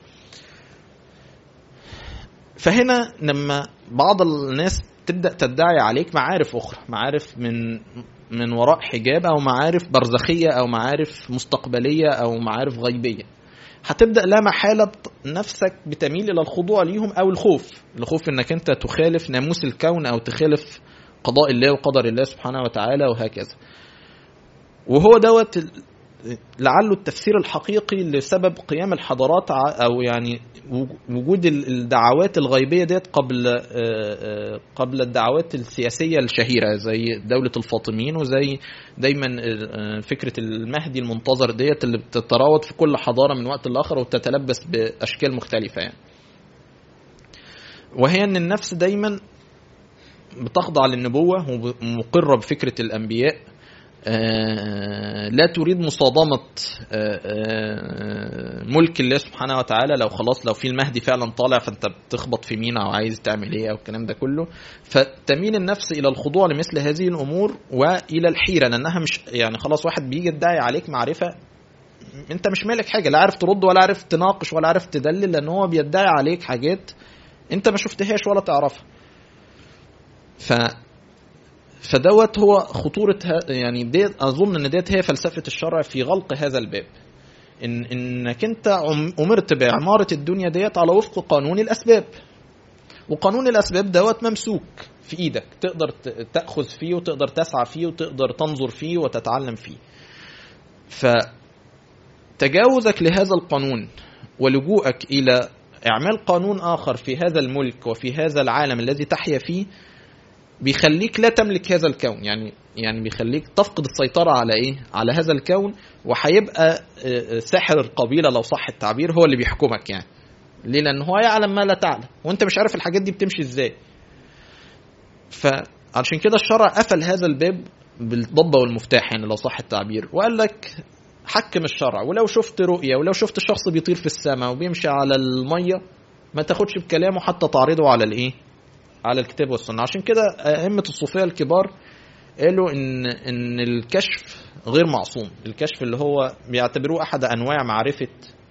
فهنا لما بعض الناس تبدا تدعي عليك معارف اخرى معارف من من وراء حجاب او معارف برزخيه او معارف مستقبليه او معارف غيبيه هتبدا لا محاله نفسك بتميل الى الخضوع ليهم او الخوف الخوف انك انت تخالف ناموس الكون او تخالف قضاء الله وقدر الله سبحانه وتعالى وهكذا وهو دوت لعله التفسير الحقيقي لسبب قيام الحضارات او يعني وجود الدعوات الغيبيه ديت قبل قبل الدعوات السياسيه الشهيره زي دوله الفاطميين وزي دايما فكره المهدي المنتظر ديت اللي بتتراوض في كل حضاره من وقت لاخر وتتلبس باشكال مختلفه يعني. وهي ان النفس دايما بتخضع للنبوه ومقره بفكره الانبياء لا تريد مصادمة ملك الله سبحانه وتعالى لو خلاص لو في المهدي فعلا طالع فانت بتخبط في مين او عايز تعمل ايه او الكلام ده كله فتميل النفس الى الخضوع لمثل هذه الامور والى الحيرة لانها مش يعني خلاص واحد بيجي يدعي عليك معرفة انت مش مالك حاجة لا عارف ترد ولا عارف تناقش ولا عارف تدلل لان هو بيدعي عليك حاجات انت ما شفتهاش ولا تعرفها ف فدوت هو خطورة يعني ديت أظن إن ديت هي فلسفة الشرع في غلق هذا الباب إن إنك أنت أمرت بعمارة الدنيا ديت على وفق قانون الأسباب وقانون الأسباب دوت ممسوك في إيدك تقدر تأخذ فيه وتقدر تسعى فيه وتقدر تنظر فيه وتتعلم فيه فتجاوزك لهذا القانون ولجوءك إلى إعمال قانون آخر في هذا الملك وفي هذا العالم الذي تحيا فيه بيخليك لا تملك هذا الكون يعني يعني بيخليك تفقد السيطرة على ايه؟ على هذا الكون وهيبقى ساحر القبيلة لو صح التعبير هو اللي بيحكمك يعني. ليه؟ لأن هو يعلم ما لا تعلم وأنت مش عارف الحاجات دي بتمشي ازاي. فعشان كده الشرع قفل هذا الباب بالضبة والمفتاح يعني لو صح التعبير وقال لك حكم الشرع ولو شفت رؤية ولو شفت شخص بيطير في السماء وبيمشي على المية ما تاخدش بكلامه حتى تعرضه على الايه؟ على الكتاب والسنه عشان كده ائمه الصوفيه الكبار قالوا ان ان الكشف غير معصوم الكشف اللي هو بيعتبروه احد انواع معرفه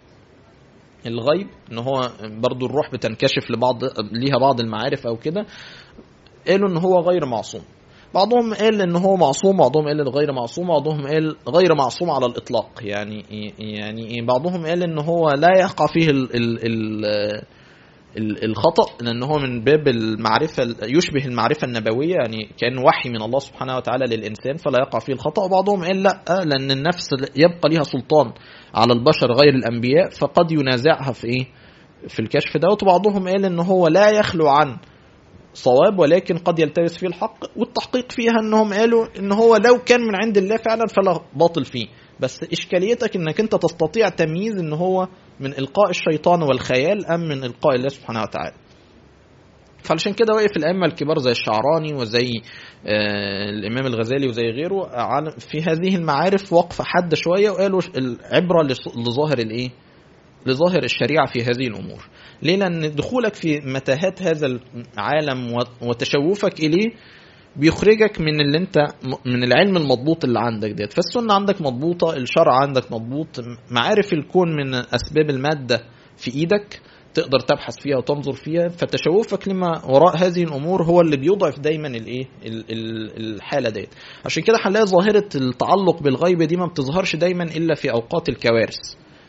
الغيب ان هو برضو الروح بتنكشف لبعض ليها بعض المعارف او كده قالوا ان هو غير معصوم بعضهم قال ان هو معصوم بعضهم قال إن غير معصوم بعضهم قال غير معصوم على الاطلاق يعني يعني إيه؟ بعضهم قال ان هو لا يقع فيه ال ال ال ال- الخطأ لأن هو من باب المعرفة يشبه المعرفة النبوية يعني كان وحي من الله سبحانه وتعالى للإنسان فلا يقع فيه الخطأ وبعضهم قال لا لأن النفس يبقى لها سلطان على البشر غير الأنبياء فقد ينازعها في إيه في الكشف دوت وبعضهم قال إن هو لا يخلو عن صواب ولكن قد يلتبس فيه الحق والتحقيق فيها انهم قالوا ان هو لو كان من عند الله فعلا فلا باطل فيه بس اشكاليتك انك انت تستطيع تمييز ان هو من القاء الشيطان والخيال ام من القاء الله سبحانه وتعالى فعلشان كده وقف الائمه الكبار زي الشعراني وزي آه الامام الغزالي وزي غيره على- في هذه المعارف وقفه حاده شويه وقالوا العبره لص- لظاهر الايه لظاهر الشريعه في هذه الامور ليه لان دخولك في متاهات هذا العالم وت- وتشوفك اليه بيخرجك من اللي انت من العلم المضبوط اللي عندك ديت فالسنه عندك مضبوطه الشرع عندك مضبوط معارف الكون من اسباب الماده في ايدك تقدر تبحث فيها وتنظر فيها فتشوفك لما وراء هذه الامور هو اللي بيضعف دايما الايه ال- ال- الحاله ديت عشان كده هنلاقي ظاهره التعلق بالغيب دي ما بتظهرش دايما الا في اوقات الكوارث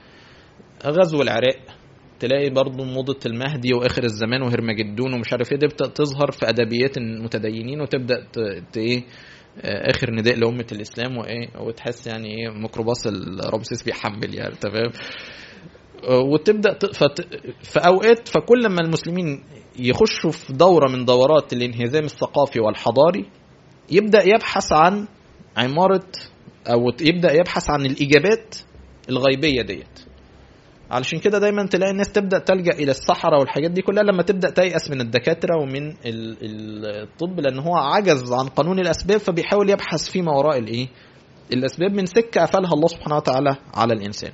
غزو العراق تلاقي برضه موضة المهدي واخر الزمان وهرمجدون ومش عارف ايه دي بتبدا تظهر في ادبيات المتدينين وتبدا ت... ت... ايه آه، اخر نداء لامه الاسلام وايه وتحس يعني ايه ميكروباص رمسيس بيحمل يعني تمام آه، وتبدا ت... فت... في اوقات فكل ما المسلمين يخشوا في دوره من دورات الانهزام الثقافي والحضاري يبدا يبحث عن عماره او يبدا يبحث عن الاجابات الغيبيه ديت علشان كده دايما تلاقي الناس تبدا تلجا الى الصحراء والحاجات دي كلها لما تبدا تيأس من الدكاتره ومن ال- ال- الطب لان هو عجز عن قانون الاسباب فبيحاول يبحث فيما وراء الايه الاسباب من سكه قفلها الله سبحانه وتعالى على الانسان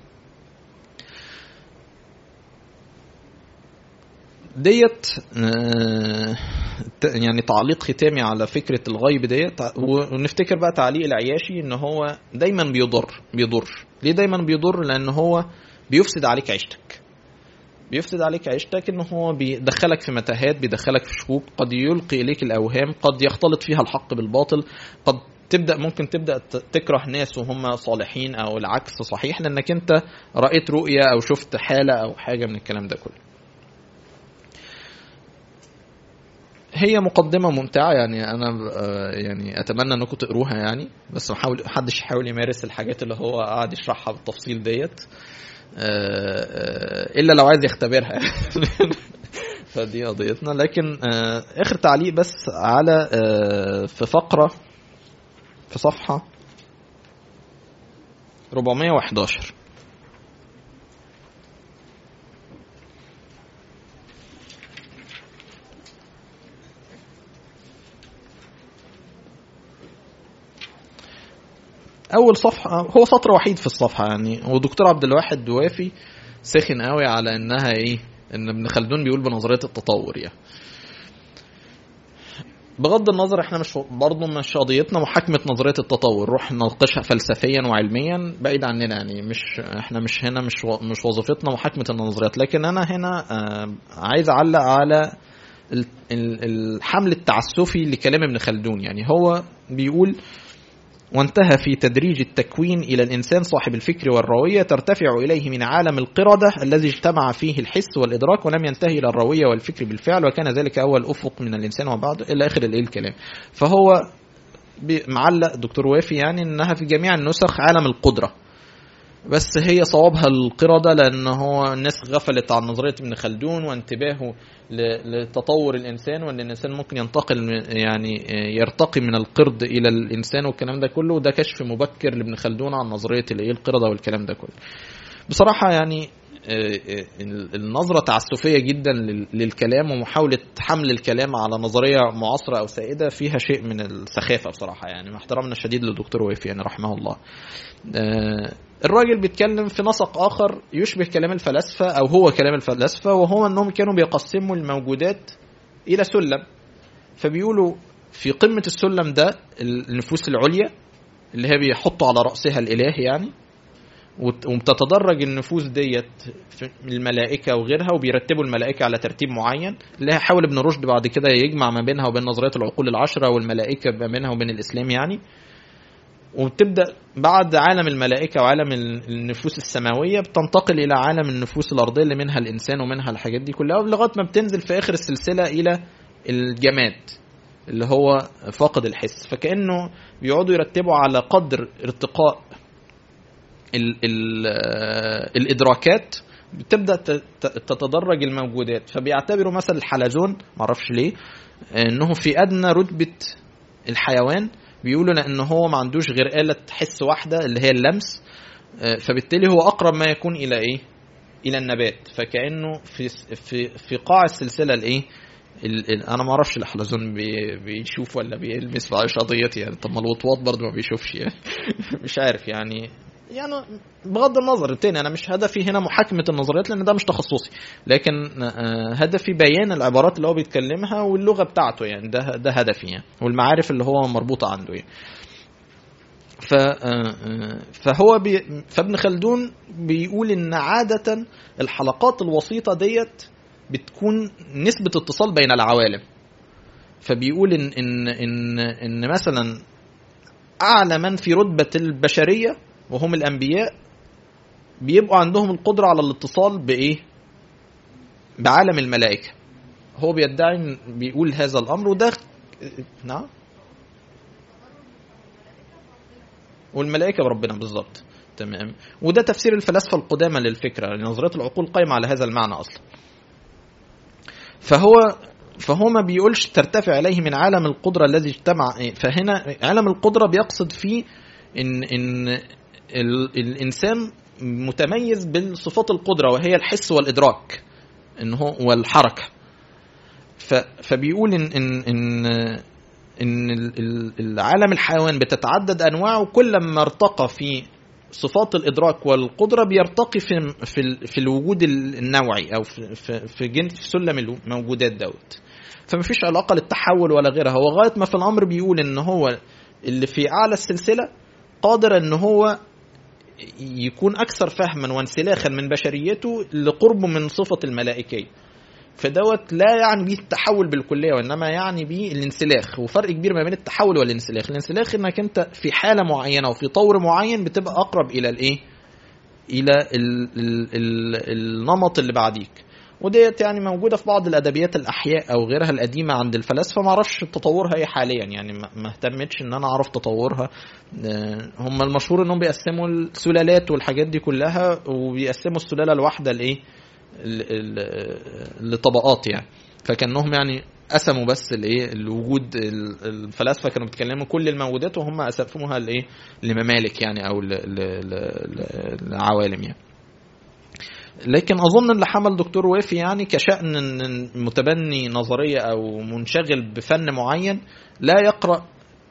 ديت آه، ت- يعني تعليق ختامي على فكره الغيب ديت ونفتكر بقى تعليق العياشي ان هو دايما بيضر بيضر ليه دايما بيضر لان هو بيفسد عليك عيشتك بيفسد عليك عيشتك ان هو بيدخلك في متاهات بيدخلك في شكوك قد يلقي اليك الاوهام قد يختلط فيها الحق بالباطل قد تبدا ممكن تبدا ت- تكره ناس وهم صالحين او العكس صحيح لانك انت رايت رؤيه او شفت حاله او حاجه من الكلام ده كله هي مقدمه ممتعه يعني انا آه، يعني اتمنى انكم تقروها يعني بس محاول محدش يحاول يمارس الحاجات اللي هو قاعد يشرحها بالتفصيل ديت آه، آه، الا لو عايز يختبرها فدي قضيتنا لكن آه، اخر تعليق بس على آه، في فقره في صفحه 411 اول صفحه هو سطر وحيد في الصفحه يعني ودكتور عبد الواحد دوافي سخن قوي على انها ايه ان ابن خلدون بيقول بنظريه التطور يعني بغض النظر احنا مش برضه مش قضيتنا محاكمه نظريه التطور روح نناقشها فلسفيا وعلميا بعيد عننا يعني مش احنا مش هنا مش و- مش وظيفتنا محاكمه النظريات لكن انا هنا آه، عايز اعلق على ال- ال- الحمل التعسفي لكلام ابن خلدون يعني هو بيقول وانتهى في تدريج التكوين إلى الإنسان صاحب الفكر والروية ترتفع إليه من عالم القردة الذي اجتمع فيه الحس والإدراك ولم ينتهي إلى الروية والفكر بالفعل وكان ذلك أول أفق من الإنسان وبعد إلى آخر الإيه الكلام فهو بي- معلق دكتور وافي يعني إنها في جميع النسخ عالم القدرة بس هي صوابها القردة لأن هو الناس غفلت عن نظرية ابن خلدون وانتباهه ل- لتطور الإنسان وأن الإنسان ممكن ينتقل من- يعني يرتقي من القرد إلى الإنسان والكلام ده كله وده كشف مبكر لابن خلدون عن نظرية الإيه القردة والكلام ده كله بصراحة يعني آه، آه، النظرة تعسفية جدا لل- للكلام ومحاولة حمل الكلام على نظرية معاصرة أو سائدة فيها شيء من السخافة بصراحة يعني مع احترامنا الشديد للدكتور وافي يعني رحمه الله آه، الراجل بيتكلم في نسق آخر يشبه كلام الفلاسفة أو هو كلام الفلاسفة وهو أنهم كانوا بيقسموا الموجودات الى سلم فبيقولوا في قمه السلم ده النفوس العليا اللي هي بيحطوا على راسها الاله يعني وت- وبتتدرج النفوس ديت في الملائكه وغيرها وبيرتبوا الملائكه على ترتيب معين اللي هيحاول ابن رشد بعد كده يجمع ما بينها وبين نظريات العقول العشره والملائكه ما بينها وبين الاسلام يعني وبتبدا بعد عالم الملائكه وعالم ال- النفوس السماويه بتنتقل الى عالم النفوس الارضيه اللي منها الانسان ومنها الحاجات دي كلها لغايه ما بتنزل في اخر السلسله الى الجماد اللي هو فاقد الحس فكانه بيقعدوا يرتبوا على قدر ارتقاء ال ال آه، الادراكات بتبدا ت- ت- تتدرج الموجودات فبيعتبروا مثلا الحلزون معرفش ليه انه في ادنى رتبه الحيوان بيقولوا لان هو ما عندوش غير آلة حس واحدة اللي هي اللمس آه، فبالتالي هو اقرب ما يكون الى ايه الى النبات فكانه في في في قاع السلسله الايه ال- ال- انا ما اعرفش الحلزون بي بيشوف ولا بيلمس في قضيتي يعني طب ما الوطواط برضه ما بيشوفش يعني مش عارف يعني يعني بغض النظر تاني انا مش هدفي هنا محاكمه النظريات لان ده مش تخصصي لكن آه، هدفي بيان العبارات اللي هو بيتكلمها واللغه بتاعته يعني ده ده هدفي يعني والمعارف اللي هو مربوطه عنده يعني ف آه، فهو بي فابن خلدون بيقول ان عاده الحلقات الوسيطه ديت بتكون نسبه اتصال بين العوالم فبيقول ان ان ان ان مثلا اعلى من في رتبه البشريه وهم الانبياء بيبقوا عندهم القدره على الاتصال بايه بعالم الملائكه هو بيدعي إن- بيقول هذا الامر وده نعم والملائكه بربنا بالظبط تمام وده تفسير الفلاسفه القدامى للفكره يعني نظريه العقول قايمه على هذا المعنى اصلا فهو فهو ما بيقولش ترتفع اليه من عالم القدره الذي اجتمع فهنا عالم القدره بيقصد فيه ان ان ال الانسان متميز بالصفات القدره وهي الحس والادراك ان هو والحركه ف فبيقول ان ان ان ان ال- ال- العالم الحيوان بتتعدد انواعه كل ما ارتقى في صفات الادراك والقدره بيرتقي في في ال- في الوجود ال- النوعي او في في في جنس في سلم الموجودات دوت فمفيش علاقه للتحول ولا غيرها هو غايه ما في الامر بيقول ان هو اللي في اعلى السلسله قادر ان هو يكون اكثر فهما وانسلاخا من بشريته لقربه من صفه الملائكيه فدوت لا يعني بيه التحول بالكليه وانما يعني بيه الانسلاخ وفرق كبير ما بين التحول والانسلاخ الانسلاخ انك انت في حاله معينه وفي طور معين بتبقى اقرب الى الايه الى ال ال ال النمط اللي بعديك وديت يعني موجوده في بعض الادبيات الاحياء او غيرها القديمه عند الفلاسفه ما اعرفش تطورها ايه حاليا يعني ما ما اهتمتش ان انا اعرف تطورها آه، هم المشهور انهم بيقسموا السلالات والحاجات دي كلها وبيقسموا السلاله الواحده لايه ل- ل- لطبقات يعني فكانهم يعني قسموا بس الايه الوجود ال- الفلاسفه كانوا بيتكلموا كل الموجودات وهم قسموها لايه لممالك يعني او ل- ل- ل- لعوالم يعني لكن اظن اللي حمل دكتور وافي يعني كشان إن متبني نظريه او منشغل بفن معين لا يقرا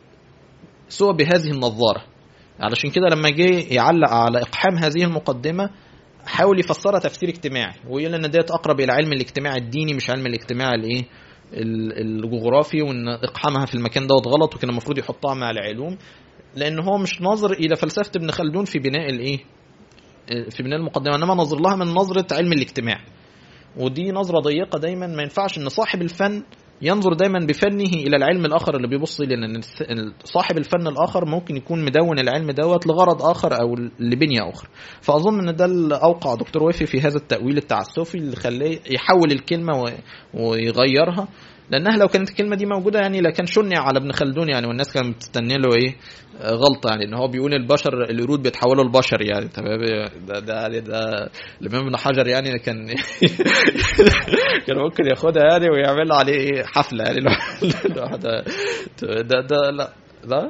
سوى بهذه النظاره علشان كده لما جه يعلق على اقحام هذه المقدمه حاول يفسرها تفسير اجتماعي ويقول ان ديت اقرب الى علم الاجتماع الديني مش علم الاجتماع الايه ال- الجغرافي وان اقحامها في المكان دوت غلط وكان المفروض يحطها مع العلوم لان هو مش ناظر الى فلسفه ابن خلدون في بناء الايه في بناء المقدمه انما نظر لها من نظره علم الاجتماع ودي نظره ضيقه دايما ما ينفعش ان صاحب الفن ينظر دايما بفنه الى العلم الاخر اللي بيبص اليه لان الس- صاحب الفن الاخر ممكن يكون مدون العلم دوت لغرض اخر او لبنيه اخرى فاظن ان ده اللي اوقع دكتور وافي في هذا التاويل التعسفي اللي خلاه يحول الكلمه و- ويغيرها لانها لو كانت الكلمه دي موجوده يعني لكان شنع على ابن خلدون يعني والناس كانت بتستني له ايه آه، غلطه يعني ان هو بيقول البشر القرود بيتحولوا لبشر يعني تمام ده ده ده, ده الامام ابن حجر يعني كان كان ممكن ياخدها يعني ويعمل عليه ايه حفله يعني لوحدها ده ده لا لا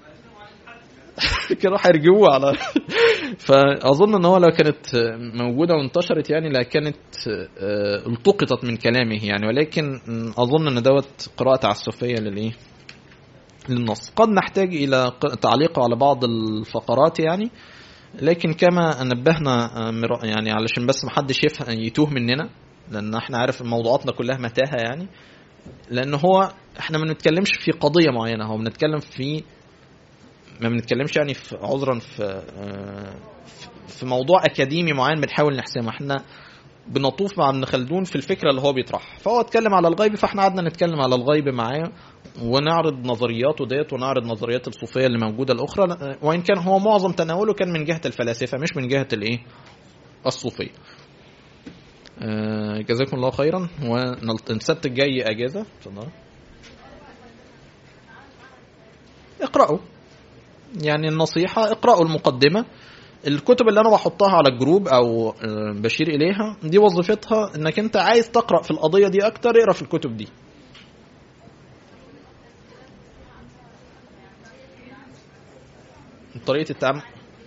كانوا هيرجوه على فاظن ان هو لو كانت موجوده وانتشرت يعني لكانت آه، التقطت من كلامه يعني ولكن اظن ان دوت قراءه تعسفيه للايه للنص قد نحتاج الى ق- تعليق على بعض الفقرات يعني لكن كما نبهنا آه، مرا- يعني علشان بس محدش يفهم يتوه مننا لان احنا عارف موضوعاتنا كلها متاهه يعني لان هو احنا ما بنتكلمش في قضيه معينه هو بنتكلم في ما بنتكلمش يعني في عذرا في آه، في- في موضوع اكاديمي معين بنحاول نحسمه احنا بنطوف مع ابن خلدون في الفكره اللي هو بيطرحها فهو اتكلم على الغيب فاحنا قعدنا نتكلم على الغيب معاه ونعرض نظرياته ديت ونعرض نظريات الصوفيه اللي موجوده الاخرى وان كان هو معظم تناوله كان من جهه الفلاسفه مش من جهه الايه الصوفيه آه، جزاكم الله خيرا والسبت الجاي اجازه اتفضل. اقرأوا يعني النصيحة اقرأوا المقدمة الكتب اللي انا بحطها على الجروب او آه، بشير اليها دي وظيفتها انك انت عايز تقرا في القضيه دي اكتر اقرا في الكتب دي طريقه التعامل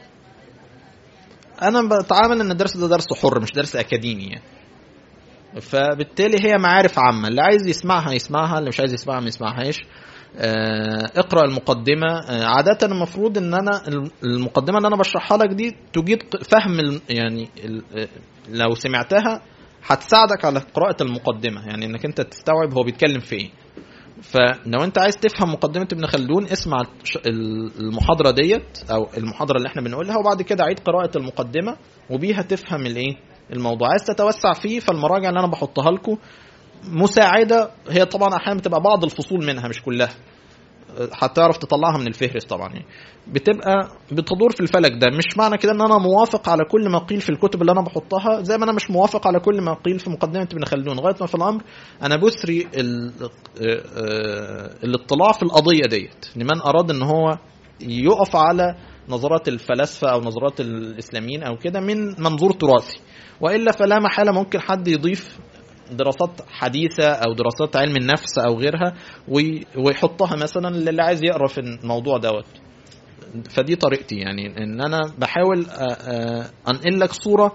انا بتعامل ان الدرس ده درس حر مش درس اكاديمي يعني فبالتالي هي معارف عامه اللي عايز يسمعها يسمعها اللي مش عايز يسمعها ما يسمعهاش آه، اقرا المقدمه آه، عاده المفروض ان انا المقدمه اللي انا بشرحها لك دي تجيد ق- فهم ال- يعني ال- آه، لو سمعتها هتساعدك على قراءه المقدمه يعني انك انت تستوعب هو بيتكلم في ايه فلو انت عايز تفهم مقدمه ابن خلدون اسمع ش- ال- المحاضره ديت او المحاضره اللي احنا بنقولها وبعد كده عيد قراءه المقدمه وبيها تفهم الايه الموضوع عايز تتوسع فيه فالمراجع اللي انا بحطها لكم مساعده هي طبعا احيانا بتبقى بعض الفصول منها مش كلها هتعرف تطلعها من الفهرس طبعا يعني بتبقى بتدور في الفلك ده مش معنى كده ان انا موافق على كل ما قيل في الكتب اللي انا بحطها زي ما انا مش موافق على كل ما قيل في مقدمه ابن خلدون لغايه ما في الامر انا بسري ال- آه، آه، الاطلاع في القضيه ديت لمن اراد ان هو يقف على نظرات الفلاسفه او نظرات الاسلاميين او كده من منظور تراثي والا فلا محاله ممكن حد يضيف دراسات حديثه او دراسات علم النفس او غيرها وي- ويحطها مثلا للي عايز يقرا في الموضوع دوت فدي طريقتي يعني ان انا بحاول آه، آه، انقل لك صوره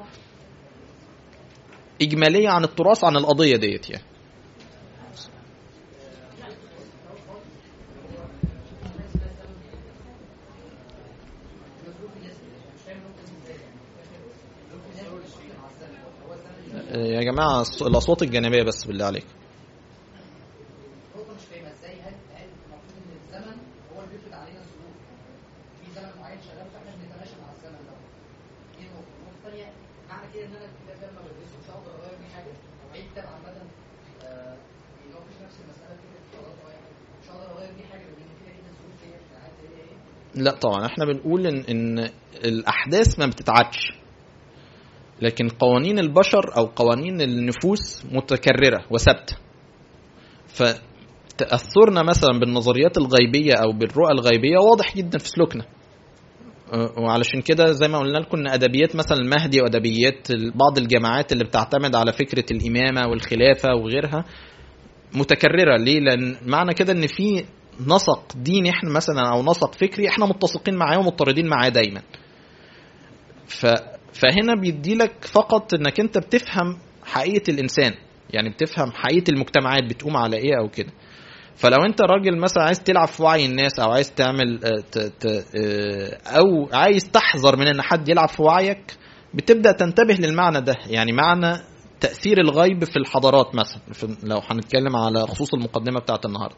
اجماليه عن التراث عن القضيه ديت يعني آه، يا جماعه الص- الاصوات الجانبيه بس بالله عليك النقطة مش فاهمة ازاي هل هل المفروض ان الزمن هو اللي بيفرض علينا السلوك في زمن معين شغال فاحنا بنتماشى مع الزمن ده دي نقطة النقطة الثانية معنى كده ان انا الكتاب ده لما بدرسه مش هقدر اغير فيه حاجة او اي كتاب عامة آه، بيناقش نفس المسألة كده في قرارات او اي حاجة مش هقدر اغير فيه حاجة لان كده كده السلوك هي بتاعت هي هي لا طبعا احنا بنقول ان ان الاحداث ما بتتعادش لكن قوانين البشر او قوانين النفوس متكرره وثابته فتاثرنا مثلا بالنظريات الغيبيه او بالرؤى الغيبيه واضح جدا في سلوكنا أه، وعلشان كده زي ما قلنا لكم ان ادبيات مثلا المهدي وادبيات بعض الجماعات اللي بتعتمد على فكره الامامه والخلافه وغيرها متكرره ليه؟ لان معنى كده ان في نسق ديني احنا مثلا او نسق فكري احنا متسقين معاه ومضطردين معاه دايما. ف فهنا بيدي لك فقط انك انت بتفهم حقيقه الانسان يعني بتفهم حقيقه المجتمعات بتقوم على ايه او كده. فلو انت راجل مثلا عايز تلعب في وعي الناس او عايز تعمل آه، ت- ت- آه، او عايز تحذر من ان حد يلعب في وعيك بتبدا تنتبه للمعنى ده يعني معنى تاثير الغيب في الحضارات مثلا في لو هنتكلم على خصوص المقدمه بتاعت النهارده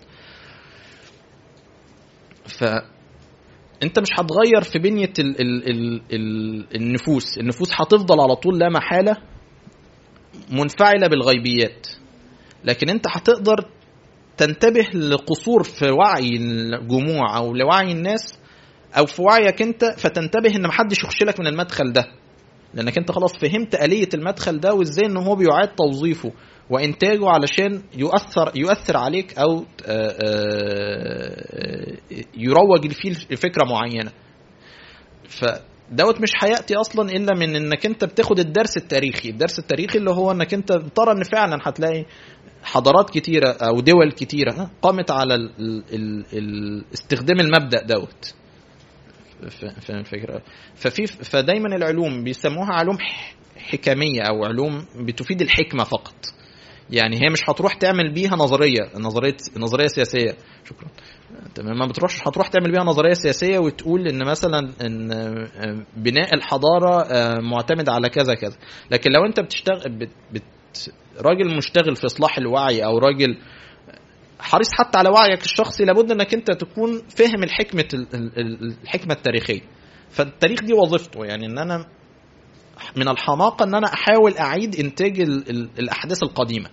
ف انت مش هتغير في بنيه ال ال ال ال النفوس النفوس هتفضل على طول لا محاله منفعله بالغيبيات لكن انت هتقدر تنتبه لقصور في وعي الجموع او لوعي الناس او في وعيك انت فتنتبه ان محدش يخش لك من المدخل ده لانك انت خلاص فهمت آلية المدخل ده وازاي ان هو بيعاد توظيفه وانتاجه علشان يؤثر يؤثر عليك او آه، آه، يروج فيه لفكره معينه فدوت مش هياتي اصلا الا من انك انت بتاخد الدرس التاريخي الدرس التاريخي اللي هو انك انت ترى ان فعلا هتلاقي حضارات كتيره او دول كتيره قامت على ال ال ال استخدام المبدا دوت ف- فاهم الفكره ففي فدايما العلوم بيسموها علوم ح- حكميه او علوم بتفيد الحكمه فقط يعني هي مش هتروح تعمل بيها نظريه نظريه نظريه سياسيه شكرا تمام ما بتروحش هتروح تعمل بيها نظريه سياسيه وتقول ان مثلا ان آه، بناء الحضاره آه، معتمد على كذا كذا لكن لو انت بتشتغل بت بت راجل مشتغل في اصلاح الوعي او راجل حريص حتى على وعيك الشخصي لابد انك انت تكون فاهم الحكمه ال- ال- ال- الحكمه التاريخيه فالتاريخ دي وظيفته يعني ان انا من الحماقه ان انا احاول اعيد انتاج ال- ال- الاحداث القديمه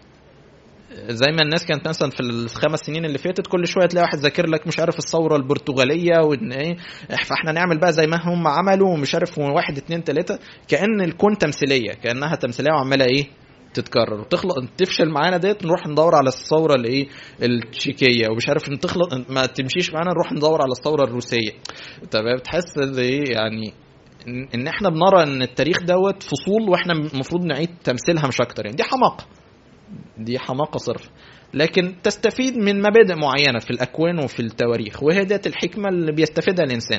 زي ما الناس كانت مثلا في الخمس سنين اللي فاتت كل شويه تلاقي واحد ذاكر لك مش عارف الثوره البرتغاليه وان ايه فاحنا نعمل بقى زي ما هم عملوا ومش عارف واحد اتنين تلاته كان الكون تمثيليه كانها تمثيليه وعماله ايه تتكرر وتخلق تفشل معانا ديت نروح ندور على الثوره الايه التشيكيه ومش عارف ان تخلق ما تمشيش معانا نروح ندور على الثوره الروسيه تمام تحس ان ايه يعني ان إن احنا بنرى ان التاريخ دوت فصول واحنا المفروض نعيد تمثيلها مش اكتر يعني دي حماقه دي حماقه صرف لكن تستفيد من مبادئ معينه في الاكوان وفي التواريخ وهي ديت الحكمه اللي بيستفيدها الانسان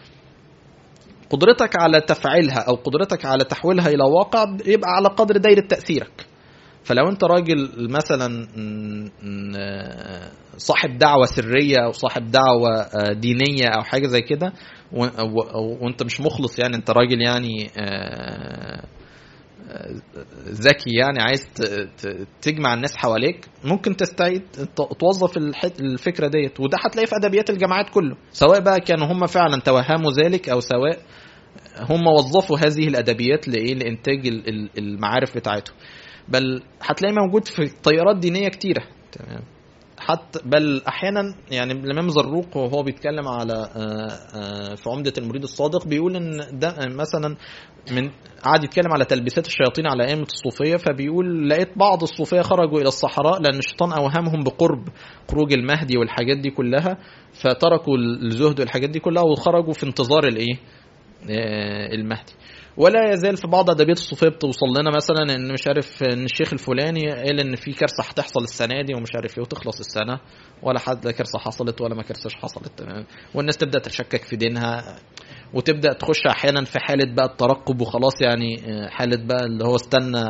قدرتك على تفعيلها او قدرتك على تحويلها الى واقع يبقى على قدر دايره تاثيرك فلو انت راجل مثلا م- م- صاحب دعوه سريه او صاحب دعوه آه، دينيه او حاجه زي كده و- و- وانت مش مخلص يعني انت راجل يعني آه، آه، ذكي يعني عايز ت- ت- تجمع الناس حواليك ممكن تستعيد ت- توظف الح- الفكره ديت وده هتلاقيه في ادبيات الجامعات كله سواء بقى كانوا هم فعلا توهموا ذلك او سواء هم وظفوا هذه الادبيات لايه لانتاج ال- ال- المعارف بتاعتهم بل هتلاقيه موجود في تيارات دينيه كتيره تمام حتى بل احيانا يعني الامام زروق وهو بيتكلم على آه، آه، في عمده المريد الصادق بيقول ان ده مثلا من قعد يتكلم على تلبيسات الشياطين على ائمه الصوفيه فبيقول لقيت بعض الصوفيه خرجوا الى الصحراء لان الشيطان اوهمهم بقرب خروج المهدي والحاجات دي كلها فتركوا الزهد والحاجات دي كلها وخرجوا في انتظار الايه آه، المهدي ولا يزال في بعض ادبيات الصوفيه بتوصل لنا مثلا ان مش عارف ان الشيخ الفلاني قال ان في كارثه هتحصل السنه دي ومش عارف ايه وتخلص السنه ولا حد لا كارثه حصلت ولا ما كارثه حصلت تمام والناس تبدا تشكك في دينها وتبدا تخش احيانا في حاله بقى الترقب وخلاص يعني آه، حاله بقى اللي هو استنى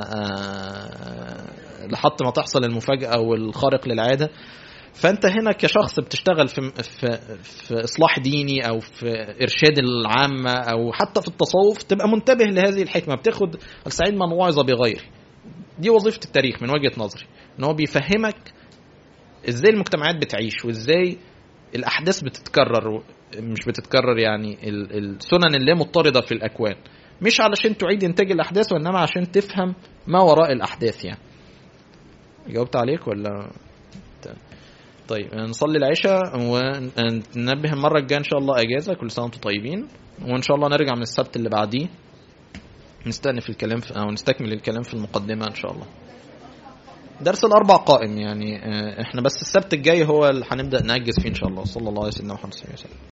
آه، لحد ما تحصل المفاجاه والخارق للعاده فانت هنا كشخص بتشتغل في في في اصلاح ديني او في ارشاد العامه او حتى في التصوف تبقى منتبه لهذه الحكمه بتاخد السعيد من وعظ بغيره دي وظيفه التاريخ من وجهه نظري ان هو بيفهمك ازاي المجتمعات بتعيش وازاي الاحداث بتتكرر و- مش بتتكرر يعني ال- السنن اللي مضطرده في الاكوان مش علشان تعيد انتاج الاحداث وانما عشان تفهم ما وراء الاحداث يعني جاوبت عليك ولا تمام. طيب نصلي العشاء وننبه المره الجايه ان شاء الله اجازه كل سنه وانتم طيبين وان شاء الله نرجع من السبت اللي بعديه نستأنف الكلام في او نستكمل الكلام في المقدمه ان شاء الله درس الاربع قائم يعني آه، احنا بس السبت الجاي هو اللي هنبدا نأجز فيه ان شاء الله صلى الله عليه وسلم محمد صلى الله عليه وسلم